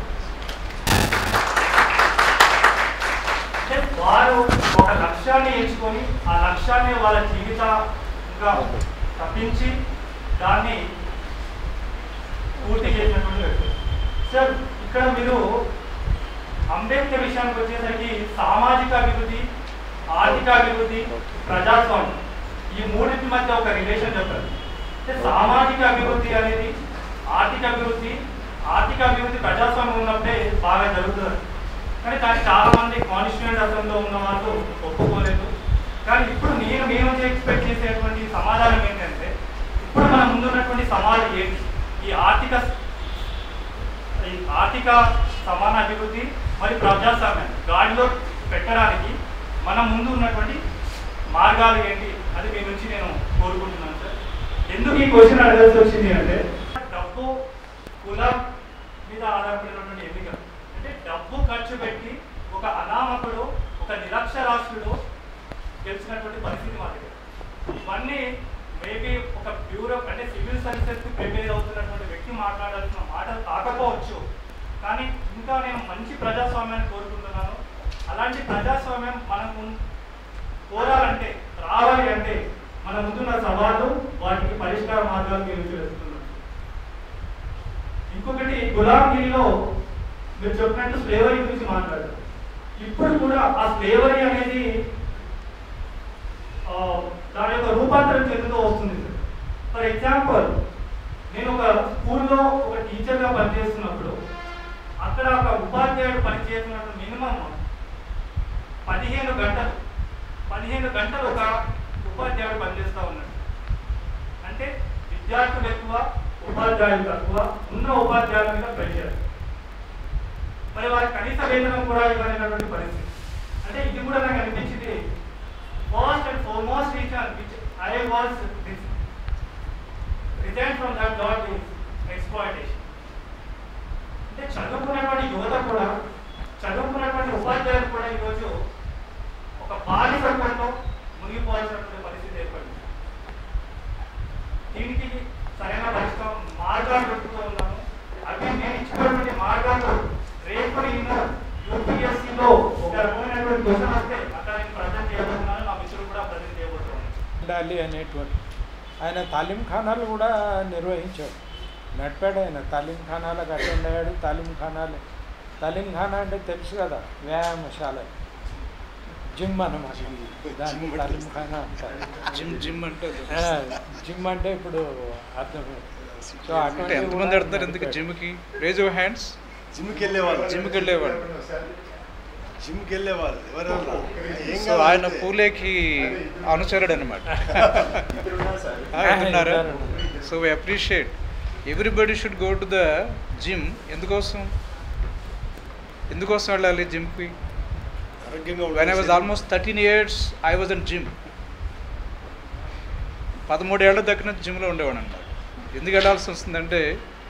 అంటే వారు ఒక లక్ష్యాన్ని ఎంచుకొని ఆ లక్ష్యాన్ని వాళ్ళ జీవితంగా తప్పించి దాన్ని పూర్తి చేసినటువంటి వ్యక్తులు సార్ ఇక్కడ మీరు అంబేద్కర్ విషయానికి వచ్చేసరికి సామాజిక అభివృద్ధి ఆర్థిక అభివృద్ధి ప్రజాస్వామ్యం ఈ మూడింటి మధ్య ఒక రిలేషన్ చెప్పారు అంటే సామాజిక అభివృద్ధి అనేది ఆర్థిక అభివృద్ధి ఆర్థిక అభివృద్ధి ప్రజాస్వామ్యం ఉన్నప్పుడే బాగా జరుగుతుంది కానీ దాన్ని చాలా మంది కాన్స్టిట్యూంట్ అసెంబ్లీలో ఉన్న వాళ్ళు ఒప్పుకోలేదు కానీ ఇప్పుడు నేను మీ నుంచి ఎక్స్పెక్ట్ చేసేటువంటి సమాధానం ఏంటంటే ఇప్పుడు మన ముందున్నటువంటి సవాలు ఏంటి ఈ ఆర్థిక ఈ ఆర్థిక సమాన అభివృద్ధి మరియు ప్రజాస్వామ్యం గాడిలో పెట్టడానికి మన ముందు ఉన్నటువంటి మార్గాలు ఏంటి అది మీ నుంచి నేను కోరుకుంటున్నాను సార్ ఎందుకు ఈ క్వశ్చన్ అడగాల్సి వచ్చింది అంటే డబ్బు కులం మీద ఆధారపడినటువంటి ఎన్నిక అంటే డబ్బు ఖర్చు పెట్టి ఒక అనామకుడు ఒక నిరక్షరాస్యుడు గెలిచినటువంటి పరిస్థితి మా దగ్గర ఇవన్నీ మేబీ ఒక బ్యూరో అంటే సివిల్ సర్వీసెస్ ప్రిపేర్ అవుతున్నటువంటి వ్యక్తి మాట్లాడాల్సిన మాటలు కాకపోవచ్చు కానీ ఇంకా నేను మంచి ప్రజాస్వామ్యాన్ని కోరుకుంటున్నాను అలాంటి ప్రజాస్వామ్యం మనకు కోరాలంటే రావాలి అంటే మన ముందున్న సవాళ్ళు వాటికి పరిష్కార మార్గాలు మీరు తెలుస్తున్నాను ఇంకొకటి గులాంగిరిలో మీరు చెప్పినట్టు స్లేవరీ గురించి మాట్లాడారు ఇప్పుడు కూడా ఆ స్లేవరీ అనేది ఆ, దాని యొక్క రూపాంతరం చెందుతూ వస్తుంది ఫర్ ఎగ్జాంపుల్ నేను ఒక స్కూల్లో ఒక టీచర్గా పనిచేస్తున్నప్పుడు అక్కడ ఒక ఉపాధ్యాయుడు పనిచేస్తున్నప్పుడు మినిమం పదిహేను గంటలు పదిహేను గంటలు ఒక ఉపాధ్యాయుడు పనిచేస్తూ ఉన్నాడు అంటే విద్యార్థులు ఎక్కువ ఉపాధ్యాయులు తక్కువ ఉన్న ఉపాధ్యాయుల మీద ప్రెషర్ మరి వారి కనీస వేతనం కూడా ఇవ్వలేనటువంటి పరిస్థితి అంటే ఇది కూడా నాకు అనిపించింది first and foremost reason which I was resign from that job is exploitation అంటే చదువుకున్నటువంటి యువత కూడా చదువుకున్నటువంటి ఉపాధ్యాయులు కూడా ఈరోజు ఒక బానిసత్వంలో మునిగిపోవాల్సినటువంటి పరిస్థితి ఏర్పడింది దీనికి సరైన పరిష్కారం మార్గాలు వెతుకుతూ ఉన్నాను అవి నేను ఇచ్చినటువంటి మార్గాలు రేపు నేను యూపీఎస్సీలో ఒక రకమైనటువంటి క్వశ్చన్ వస్తే అక్కడ నేను ప్రజెంట్ చేయబోతున్నాను నా మిత్రులు కూడా ప్రజెంట్ చేయబోతున్నాను ఉండాలి అనేటువంటి ఆయన తాలీం ఖానాలు కూడా నిర్వహించాడు నడిపాడు ఆయన తాలీం ఖానాలకు అటెండ్ అయ్యాడు తాలీం ఖానాలు తాలీం ఖానా అంటే తెలుసు కదా వ్యాయామశాల జిమ్ అన్నమాట దాన్ని తాలీం ఖానా అంటారు జిమ్ జిమ్ అంటే ఆ, జిమ్ అంటే ఇప్పుడు అర్థం సో అంటే ఎంతమంది ఆడుతున్నారు ఎందుకు జిమ్కి రేజ్ యువర్ హ్యాండ్స్ జిమ్కి వెళ్ళేవాళ్ళు జిమ్కి వెళ్ళేవాళ్ళు జిమ్కి వెళ్ళేవాళ్ళు ఎవరెవరు ఏం సో కాదు ఆయన అంతే. పూలేకి అనుచరుడు అనమాట ఇద్దరు so we appreciate everybody should go to the gym ఎందుకోసం ఎందుకోసం వెళ్ళాలి జిమ్కి ఆరోగ్యంగా వెన్ ఐ వాజ్ ఉండాలి. Almost thirteen years I was on gym పదమూడేళ్ల దగ్గర జిమ్లో ఉండేవాడు అనమాట ఎందుకు వెళ్ళాల్సి వస్తుందంటే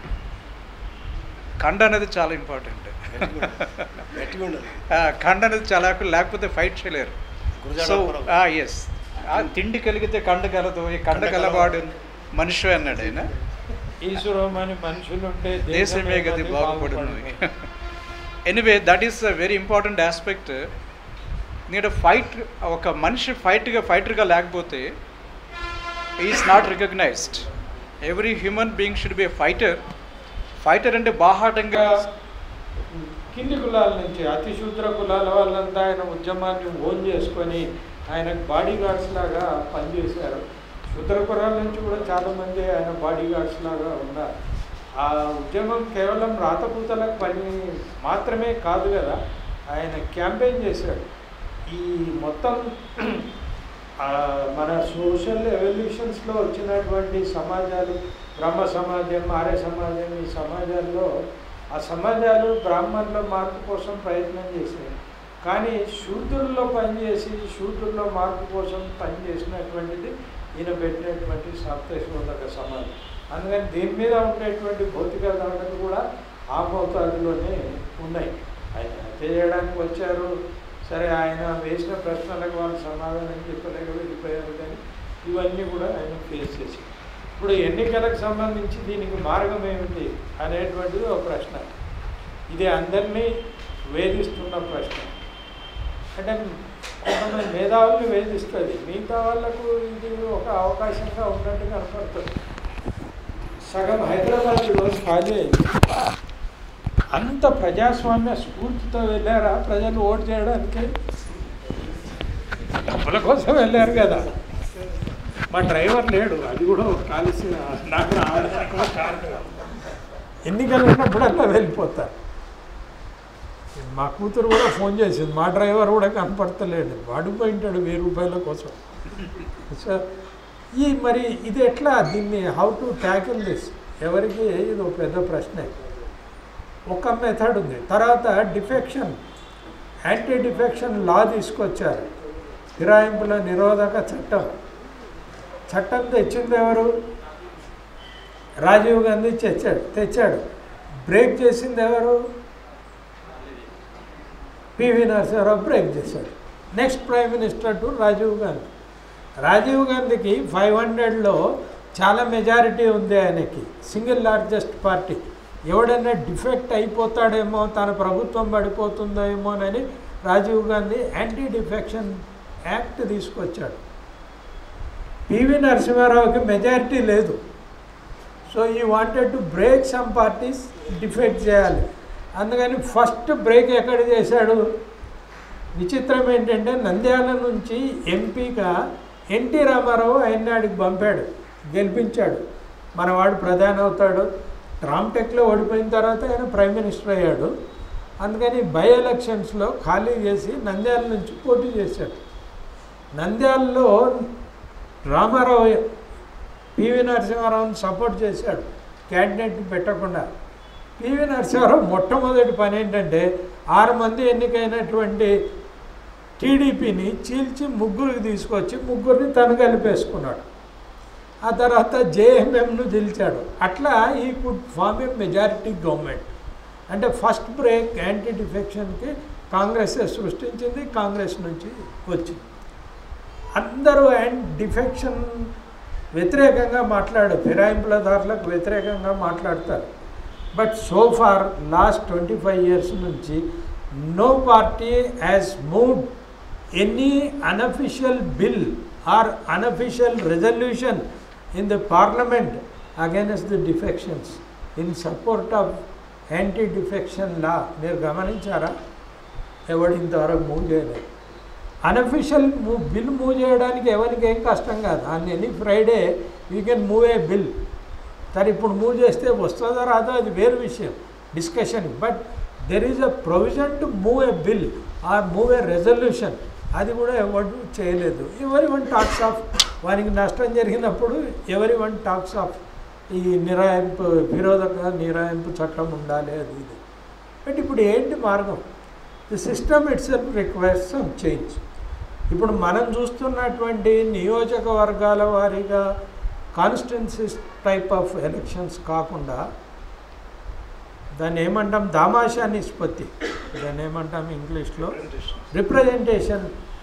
కండ అనేది చాలా ఇంపార్టెంట్ గట్టిగా ఉండాలి. గట్టిగా ఉండాలి కండ అనేది చాలా లేకపోతే ఫైట్ చేయలేరు గురజాడ సో అప్పారావు. ఎస్ తిండి కలిగితే కండ కలదు ఈ కండ కలవాడు మనిషి అన్నాడు ఆయన ఈశ్వరమని మనుషులు ఉంటే దేశమే గది బాగుపడును anyway that is a very important aspect నేను ఫైట్ ఒక మనిషి ఫైట్గా ఫైటర్గా లేకపోతే is not recognized every human being should be a fighter fighter అంటే బాహాటంగా కింది కులాల నుంచి అతి శూద్ర కులాల వాళ్ళంతా ఆయన ఉద్యమాన్ని ఓన్ చేసుకొని ఆయనకు బాడీ గార్డ్స్ లాగా పనిచేశారు శూద్ర కులాల నుంచి కూడా చాలామంది ఆయన బాడీ గార్డ్స్ లాగా ఉన్నారు ఆ ఉద్యమం కేవలం రాతపూతలకు పని మాత్రమే కాదు కదా ఆయన క్యాంపెయిన్ చేశాడు ఈ మొత్తం ఆ, మన సోషల్ ఎవల్యూషన్స్లో వచ్చినటువంటి సమాజాలు బ్రహ్మ సమాజం ఆర్య సమాజం ఈ సమాజాల్లో ఆ సమాజాలు బ్రాహ్మణుల మార్పు కోసం ప్రయత్నం చేశాయి కానీ శూద్రుల్లో పనిచేసి శూద్రుల్లో మార్పు కోసం పనిచేసినటువంటిది ఈయన పెట్టినటువంటి సప్తశోధక సమాజం అందుకని దీని మీద ఉండేటువంటి భౌతిక దాడులు కూడా ఆ మోతాదులోనే ఉన్నాయి ఆయన హత్య చేయడానికి వచ్చారు సరే ఆయన వేసిన ప్రశ్నలకు వాళ్ళు సమాధానం చెప్పలేక వెళ్ళిపోయారు కానీ ఇవన్నీ కూడా ఆయన ఫేస్ చేసి ఇప్పుడు ఎన్నికలకు సంబంధించి దీనికి మార్గం ఏమిటి అనేటువంటిది ఒక ప్రశ్న ఇది అందరినీ వేధిస్తున్న ప్రశ్న అంటే కొంతమంది మేధావుల్ని వేధిస్తుంది మిగతా వాళ్ళకు ఇది ఒక అవకాశంగా ఉన్నట్టు కనపడుతుంది సగం హైదరాబాద్ ఈరోజు ఖాళీ అయింది అంత ప్రజాస్వామ్య స్ఫూర్తితో వెళ్ళారా ప్రజలు ఓటు చేయడానికి డబ్బుల కోసం వెళ్ళారు కదా మా డ్రైవర్ లేడు అది కూడా ఒక కాలుష్య నాకు రావడానికి ఒక కారణం ఎన్నికలు ఉన్నప్పుడల్లా వెళ్ళిపోతారు మా కూతురు కూడా ఫోన్ చేసింది మా డ్రైవర్ కూడా కనపడతలేడు వాడు పోయింటాడు వెయ్యి రూపాయల కోసం సో ఈ మరి ఇది ఎట్లా దీన్ని హౌ టు ట్యాకిల్ దిస్ ఎవరికి ఇది ఒక పెద్ద ప్రశ్నే ఒక మెథడ్ ఉంది తర్వాత డిఫెక్షన్ యాంటీ డిఫెక్షన్ లా తీసుకొచ్చారు ఫిరాయింపుల నిరోధక చట్టం చట్టం తెచ్చింది ఎవరు రాజీవ్ గాంధీ తెచ్చాడు తెచ్చాడు బ్రేక్ చేసింది ఎవరు పివి నరసింహారావు బ్రేక్ చేశాడు next prime minister to Rajiv Gandhi Rajiv గాంధీకి ఫైవ్ హండ్రెడ్లో చాలా మెజారిటీ ఉంది ఆయనకి సింగిల్ లార్జెస్ట్ పార్టీ ఎవడైనా డిఫెక్ట్ అయిపోతాడేమో తన ప్రభుత్వం పడిపోతుందేమోనని Rajiv Gandhi anti defection act తీసుకొచ్చాడు పివి నరసింహారావుకి మెజారిటీ లేదు so he wanted to break some parties defect చేయాలి అందుకని ఫస్ట్ బ్రేక్ ఎక్కడ చేశాడు విచిత్రం ఏంటంటే నంద్యాల నుంచి ఎంపీగా ఎన్టీ రామారావు ఆయన్నాడికి పంపాడు గెలిపించాడు మనవాడు ప్రధాని అవుతాడు ట్రామ్టెక్లో ఓడిపోయిన తర్వాత ఆయన ప్రైమ్ మినిస్టర్ అయ్యాడు అందుకని బై ఎలక్షన్స్లో ఖాళీ చేసి నంద్యాల నుంచి పోటీ చేశాడు నంద్యాలలో రామారావు పివి నరసింహారావుని సపోర్ట్ చేశాడు క్యాండిడేట్ పెట్టకుండా పివి నరసింహారావు మొట్టమొదటి పని ఏంటంటే ఆరు మంది ఎన్నికైనటువంటి టీడీపీని చీల్చి ముగ్గురికి తీసుకొచ్చి ముగ్గురిని తను కలిపేసుకున్నాడు ఆ తర్వాత జేఎంఎంను గెలిచాడు అట్లా ఈ could form a majority government అంటే ఫస్ట్ బ్రేక్ యాంటీ డిఫెక్షన్కి కాంగ్రెస్ సృష్టించింది కాంగ్రెస్ నుంచి వచ్చింది అందరూ అండ్ డిఫెక్షన్ వ్యతిరేకంగా మాట్లాడు ఫిరాయింపులదారులకు వ్యతిరేకంగా మాట్లాడతారు but so far last twenty five years నుంచి no party has moved any unofficial bill or unofficial resolution in the parliament against the defections in support of anti defection law మీరు గమనించారా ఎవడు ఇంతవరకు మూవ్ చేయలేదు అన్అఫిషియల్ మూవ్ బిల్ మూవ్ చేయడానికి ఎవరికి ఏం కష్టం కాదు అన్ని any Friday you can move a bill సరే ఇప్పుడు మూవ్ చేస్తే వస్తుందో రాదో అది వేరు విషయం discussion but there is a provision to move a bill or move a resolution అది కూడా ఎవరు చేయలేదు ఎవరి వన్ టాక్స్ ఆఫ్ వారికి నష్టం జరిగినప్పుడు ఎవరి వన్ టాక్స్ ఆఫ్ ఈ నిరాయింపు విరోధక నిరాయింపు చట్టం ఉండాలి అది ఇది బట్ ఇప్పుడు ఏంటి మార్గం the system itself requires some change ఇప్పుడు మనం చూస్తున్నటువంటి నియోజకవర్గాల వారీగా కాన్స్టిట్యున్సీస్ టైప్ ఆఫ్ ఎలక్షన్స్ కాకుండా దాన్ని ఏమంటాం దామాషా నిష్పత్తి దాన్ని ఏమంటాం ఇంగ్లీష్లో రిప్రజెంటేషన్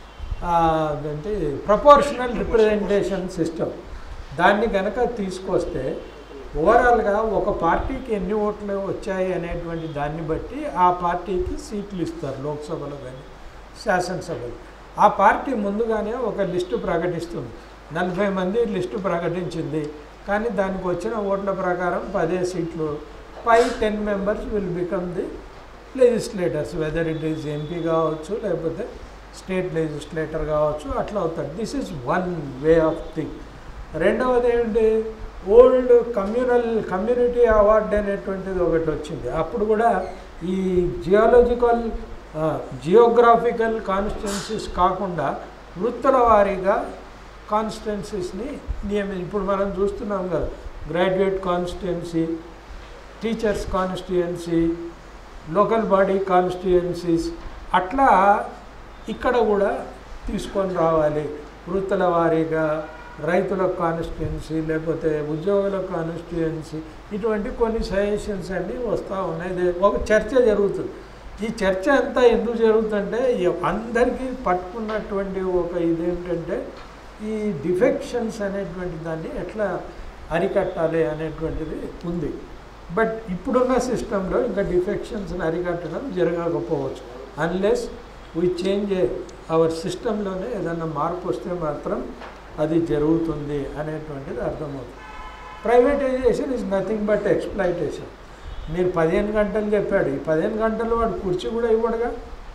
అంటే ప్రపోర్షనల్ రిప్రజెంటేషన్ సిస్టమ్ దాన్ని కనుక తీసుకొస్తే ఓవరాల్గా ఒక పార్టీకి ఎన్ని ఓట్లు వచ్చాయి అనేటువంటి దాన్ని బట్టి ఆ పార్టీకి సీట్లు ఇస్తారు లోక్సభలో కానీ శాసనసభలో ఆ పార్టీ ముందుగానే ఒక లిస్టు ప్రకటిస్తుంది నలభై మంది లిస్టు ప్రకటించింది కానీ దానికి వచ్చిన ఓట్ల ప్రకారం పదే సీట్లు పై ten members will become the legislators whether it is MP కావచ్చు లేకపోతే స్టేట్ లెజిస్లేటర్ కావచ్చు అట్లా అవుతాడు this is one way of thing రెండవది ఏంటి ఓల్డ్ కమ్యూనల్ కమ్యూనిటీ అవార్డ్ అనేటువంటిది ఒకటి వచ్చింది అప్పుడు కూడా ఈ జియాలజికల్ జియోగ్రాఫికల్ కాన్స్టిట్యున్సీస్ కాకుండా వృత్తుల వారీగా కాన్స్టిట్యున్సీస్ని నియమి ఇప్పుడు మనం చూస్తున్నాం కదా graduate constituency teachers constituency local body constituencies అట్లా ఇక్కడ కూడా తీసుకొని రావాలి వృత్తుల వారీగా రైతుల కాన్స్టిట్యుయెన్సీ లేకపోతే ఉద్యోగుల కాన్స్టిట్యుయెన్సీ ఇటువంటి కొన్ని సజెషన్స్ అన్నీ వస్తూ ఉన్నాయి ఇది ఒక చర్చ జరుగుతుంది ఈ చర్చ అంతా ఎందుకు జరుగుతుందంటే ఎ- అందరికీ పట్టుకున్నటువంటి ఒక ఇదేంటంటే ఈ డిఫెక్షన్స్ అనేటువంటి దాన్ని ఎట్లా అరికట్టాలి అనేటువంటిది ఉంది బట్ ఇప్పుడున్న సిస్టంలో ఇంకా డిఫెక్షన్స్ని అరికట్టడం జరగకపోవచ్చు అన్లెస్ వీ చేంజ్ అవర్ సిస్టంలోనే ఏదన్నా మార్పు వస్తే మాత్రం అది జరుగుతుంది అనేటువంటిది అర్థమవుతుంది privatization is nothing but exploitation మీరు పదిహేను గంటలు చెప్పాడు ఈ పదిహేను గంటలు వాడు కుర్చీ కూడా ఇవ్వడుగా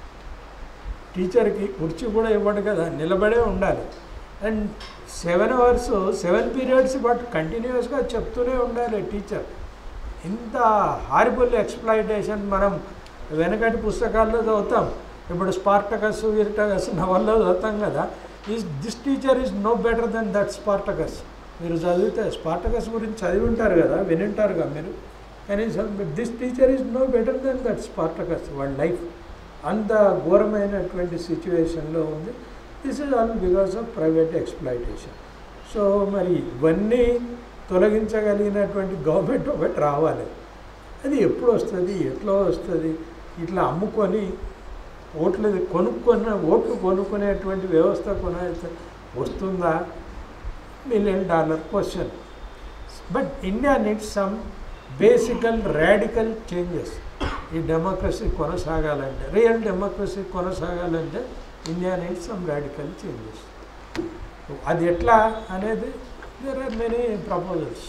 టీచర్కి కుర్చీ కూడా ఇవ్వడు కదా నిలబడే ఉండాలి and seven hours seven periods but కంటిన్యూస్గా చెప్తూనే ఉండాలి టీచర్ ఇంత హారిబుల్ ఎక్స్ప్లైటేషన్ మనం వెనకటి పుస్తకాల్లో చదువుతాం ఇప్పుడు స్పార్టకస్ విరిటకస్ నవల్లో చదువుతాం కదా is this teacher is no better than that Spartacus మీరు చదివితే స్పార్టకస్ గురించి చదివి ఉంటారు కదా వినింటారు కదా మీరు కనీసం this teacher is no better than that Spartacus వాళ్ళ లైఫ్ అంత ఘోరమైనటువంటి సిచ్యువేషన్లో ఉంది this is all because of private exploitation so మరి ఇవన్నీ తొలగించగలిగినటువంటి గవర్నమెంట్ ఒకటి రావాలి అది ఎప్పుడు వస్తుంది ఎట్లా వస్తుంది ఇట్లా అమ్ముకొని ఓట్లు కొనుక్కున్న ఓట్లు కొనుక్కునేటువంటి వ్యవస్థ కొన వస్తుందా million dollar question but India needs some basical radical changes ఈ డెమోక్రసీ కొనసాగాలంటే రియల్ డెమోక్రసీ కొనసాగాలంటే India needs some radical changes అది ఎట్లా అనేది దేర్ ఆర్ మెనీ ప్రపోజల్స్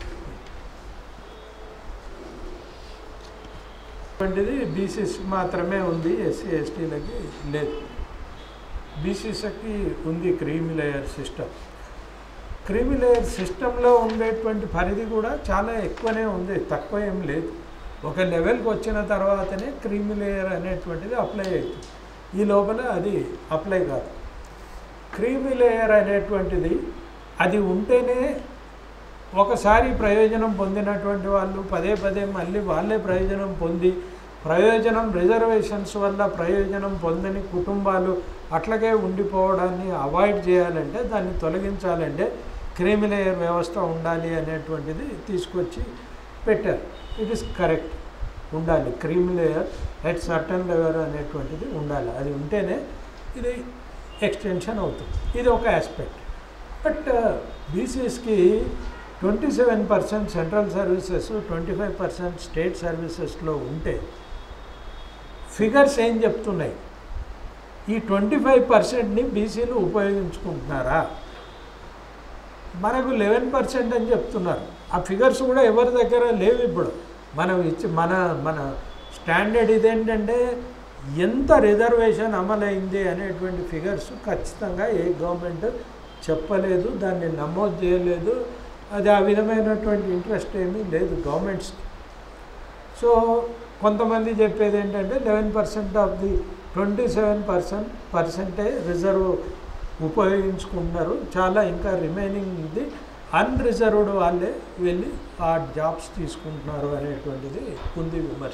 వంటిది బీసీస్ మాత్రమే ఉంది ఎస్సీ ఎస్టీలకి లేదు బీసీసీకి ఉంది creamy layer system creamy layer సిస్టంలో ఉండేటువంటి పరిధి కూడా చాలా ఎక్కువనే ఉంది తక్కువ ఏం లేదు ఒక లెవెల్కి వచ్చిన తర్వాతనే క్రీమీ లేయర్ అనేటువంటిది అప్లై అవుతుంది ఈ లోపల అది అప్లై కాదు క్రీమీ లేయర్ అనేటువంటిది అది ఉంటేనే ఒకసారి ప్రయోజనం పొందినటువంటి వాళ్ళు పదే పదే మళ్ళీ వాళ్ళే ప్రయోజనం పొంది ప్రయోజనం రిజర్వేషన్స్ వల్ల ప్రయోజనం పొందని కుటుంబాలు అట్లాగే ఉండిపోవడాన్ని అవాయిడ్ చేయాలంటే దాన్ని తొలగించాలంటే క్రిమిలేయర్ వ్యవస్థ ఉండాలి అనేటువంటిది తీసుకొచ్చి పెట్టారు ఇట్ ఈస్ కరెక్ట్ ఉండాలి క్రిమిలేయర్ ఎట్ సర్టన్ లెవెల్ అనేటువంటిది ఉండాలి అది ఉంటేనే ఇది ఎక్స్టెన్షన్ అవుతుంది ఇది ఒక ఆస్పెక్ట్ బట్ బీసీఎస్కి twenty seven percent central services twenty five percent state సర్వీసెస్లో ఉంటే ఫిగర్స్ ఏం చెప్తున్నాయి ఈ ట్వంటీ ఫైవ్ పర్సెంట్ని బీసీలు ఉపయోగించుకుంటున్నారా మనకు లెవెన్ పర్సెంట్ అని చెప్తున్నారు ఆ ఫిగర్స్ కూడా ఎవరి దగ్గర లేవు ఇప్పుడు మనం ఇచ్చి మన మన స్టాండర్డ్ ఇదేంటంటే ఎంత రిజర్వేషన్ అమలైంది అనేటువంటి ఫిగర్స్ ఖచ్చితంగా ఏ గవర్నమెంట్ చెప్పలేదు దాన్ని నమోదు చేయలేదు అది ఆ విధమైనటువంటి ఇంట్రెస్ట్ ఏమీ లేదు గవర్నమెంట్స్కి సో కొంతమంది చెప్పేది ఏంటంటే eleven percent of the twenty seven percent పర్సెంటే రిజర్వ్ ఉపయోగించుకుంటున్నారు చాలా ఇంకా రిమైనింగ్ ఇది అన్రిజర్వ్డ్ వాళ్ళే వెళ్ళి ఆ జాబ్స్ తీసుకుంటున్నారు అనేటువంటిది ఉంది విమర్శ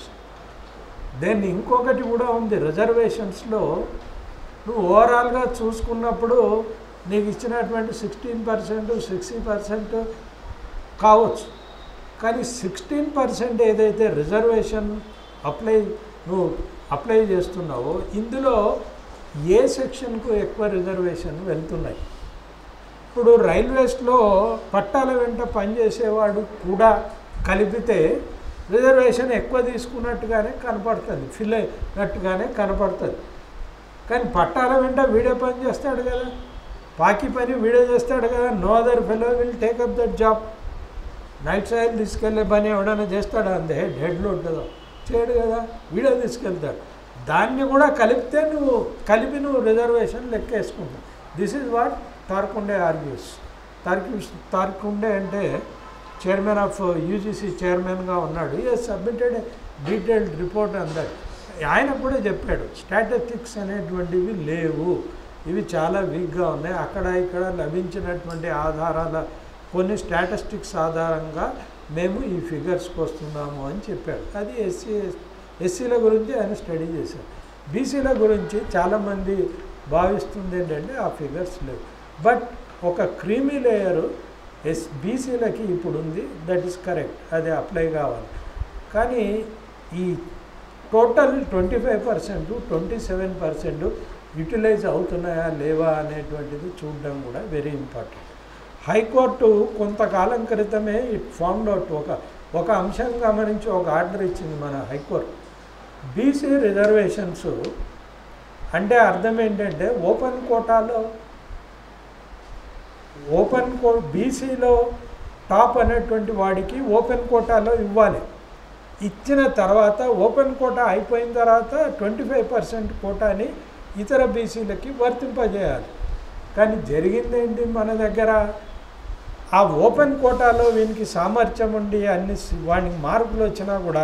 దెన్ ఇంకొకటి కూడా ఉంది రిజర్వేషన్స్లో నువ్వు ఓవరాల్గా చూసుకున్నప్పుడు నీకు ఇచ్చినటువంటి సిక్స్టీన్ పర్సెంట్ సిక్స్టీ పర్సెంట్ కావచ్చు కానీ సిక్స్టీన్ పర్సెంట్ ఏదైతే రిజర్వేషన్ అప్లై నువ్వు అప్లై చేస్తున్నావో ఇందులో ఏ సెక్షన్కు ఎక్కువ రిజర్వేషన్ వెళ్తున్నాయి ఇప్పుడు రైల్వేస్లో పట్టాల వెంట పనిచేసేవాడు కూడా కలిపితే రిజర్వేషన్ ఎక్కువ తీసుకున్నట్టుగానే కనపడుతుంది ఫిల్ అయినట్టుగానే కనపడుతుంది కానీ పట్టాల వెంట వీడే పని చేస్తాడు కదా పాకి పని వీడే చేస్తాడు కదా no other fellow will take up that job night soil తీసుకెళ్లే పని ఎవడైనా చేస్తాడా అంతే హెడ్ హెడ్ లోడ్ కదా చేయడు కదా వీడే తీసుకెళ్తాడు దాన్ని కూడా కలిపితే నువ్వు కలిపి నువ్వు రిజర్వేషన్ లెక్క వేసుకుంటావు this is what Tarkunde argues తార్క్యూస్ తార్కుండే అంటే చైర్మన్ ఆఫ్ యూజీసీ చైర్మన్గా ఉన్నాడు ఏ సబ్మిటెడ్ డీటెయిల్డ్ రిపోర్ట్ అందరు ఆయన కూడా చెప్పాడు స్టాటిస్టిక్స్ అనేటువంటివి లేవు ఇవి చాలా వీక్గా ఉన్నాయి అక్కడ ఇక్కడ లభించినటువంటి ఆధారాల కొన్ని స్టాటిస్టిక్స్ ఆధారంగా మేము ఈ ఫిగర్స్కి వస్తున్నాము అని చెప్పాడు అది ఎస్సీ ఎస్సీల గురించి ఆయన స్టడీ చేశారు బీసీల గురించి చాలామంది భావిస్తుంది ఏంటంటే ఆ ఫిగర్స్ లేవు బట్ ఒక క్రీమీ లేయరు ఎస్ బీసీలకి ఇప్పుడు ఉంది దట్ ఈస్ కరెక్ట్ అది అప్లై కావాలి కానీ ఈ total twenty five percent twenty seven percent utilize అవుతున్నాయా లేవా అనేటువంటిది చూడడం కూడా వెరీ ఇంపార్టెంట్ హైకోర్టు కొంతకాలం క్రితమే ఇట్ ఫౌండ్ అవుట్ ఒక ఒక అంశం గమనించి ఒక ఆర్డర్ ఇచ్చింది మన హైకోర్టు బీసీ రిజర్వేషన్స్ అంటే అర్థం ఏంటంటే ఓపెన్ కోటాలో ఓపెన్ కో బీసీలో టాప్ అనేటువంటి వాడికి ఓపెన్ కోటాలో ఇవ్వాలి ఇచ్చిన తర్వాత ఓపెన్ కోటా అయిపోయిన తర్వాత ట్వంటీ ఫైవ్ పర్సెంట్ కోటాని ఇతర బీసీలకి వర్తింపజేయాలి కానీ జరిగిందేంటి మన దగ్గర ఆ ఓపెన్ కోటాలో వీనికి సామర్థ్యం ఉండి అన్ని వానికి మార్కులు వచ్చినా కూడా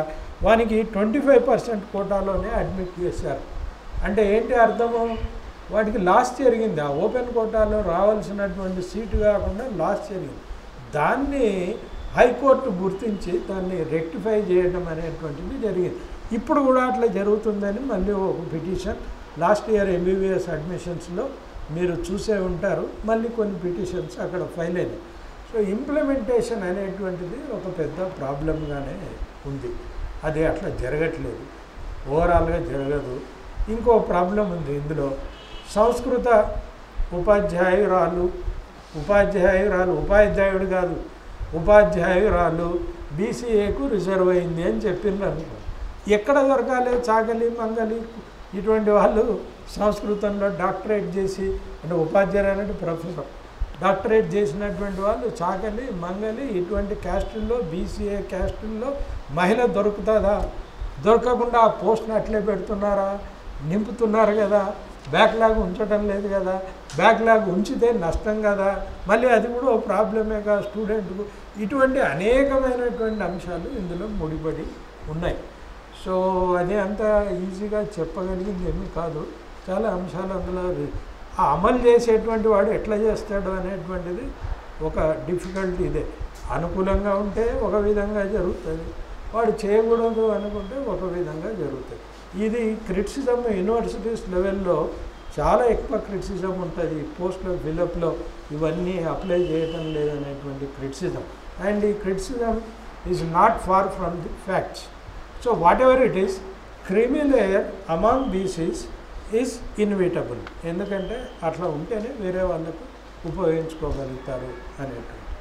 వానికి ట్వంటీ ఫైవ్ పర్సెంట్ కోటాలోనే అడ్మిట్ చేశారు అంటే ఏంటి అర్థము వాడికి లాస్ జరిగింది ఆ ఓపెన్ కోటాలో రావాల్సినటువంటి సీటు కాకుండా లాస్ జరిగింది దాన్ని హైకోర్టు గుర్తించి దాన్ని రెక్టిఫై చేయడం అనేటువంటిది జరిగింది ఇప్పుడు కూడా అట్లా జరుగుతుందని మళ్ళీ ఒక పిటిషన్ లాస్ట్ ఇయర్ ఎంబీబీఎస్ అడ్మిషన్స్లో మీరు చూసే ఉంటారు మళ్ళీ కొన్ని పిటిషన్స్ అక్కడ ఫైల్ అయినాయి సో ఇంప్లిమెంటేషన్ అనేటువంటిది ఒక పెద్ద ప్రాబ్లంగానే ఉంది అది అట్లా జరగట్లేదు ఓవరాల్గా జరగదు ఇంకో ప్రాబ్లం ఉంది ఇందులో సంస్కృత ఉపాధ్యాయురాలు ఉపాధ్యాయురాలు ఉపాధ్యాయుడు కాదు ఉపాధ్యాయురాలు బీసీఏకు రిజర్వ్ అయింది అని చెప్పిండ్రు అనుకో ఎక్కడ దొరకాలి చాకలి మంగలి ఇటువంటి వాళ్ళు సంస్కృతంలో డాక్టరేట్ చేసి అంటే ఉపాధ్యాయులు అంటే ప్రొఫెసర్ డాక్టరేట్ చేసినటువంటి వాళ్ళు చాకలి మంగలి ఇటువంటి క్యాస్టుల్లో బీసీఏ క్యాస్టుల్లో మహిళ దొరుకుతుందా దొరకకుండా ఆ పోస్ట్ని అట్లే పెడుతున్నారా నింపుతున్నారు కదా బ్యాక్లాగ్ ఉంచడం లేదు కదా బ్యాక్లాగ్ ఉంచితే నష్టం కదా మళ్ళీ అది కూడా ఒక ప్రాబ్లమే కదా స్టూడెంట్కు ఇటువంటి అనేకమైనటువంటి అంశాలు ఇందులో ముడిపడి ఉన్నాయి సో అది అంత ఈజీగా చెప్పగలిగింది ఏమీ కాదు చాలా అంశాలు అందులో రి- ఆ అమలు చేసేటువంటి వాడు ఎట్లా చేస్తాడు అనేటువంటిది ఒక డిఫికల్టీ ఇదే అనుకూలంగా ఉంటే ఒక విధంగా జరుగుతుంది వాడు చేయకూడదు అనుకుంటే ఒక విధంగా జరుగుతుంది ఇది క్రిటిసిజం యూనివర్సిటీస్ లెవెల్లో చాలా ఎక్కువ క్రిటిసిజం ఉంటుంది పోస్ట్లో ఫిలప్లో ఇవన్నీ అప్లై చేయడం లేదనేటువంటి క్రిటిసిజం అండ్ ఈ criticism is not far from the facts so whatever it is creamy layer among BCs is inevitable ఎందుకంటే అట్లా ఉంటేనే వేరే వాళ్ళకు ఉపయోగించుకోగలుగుతారు అనేటువంటి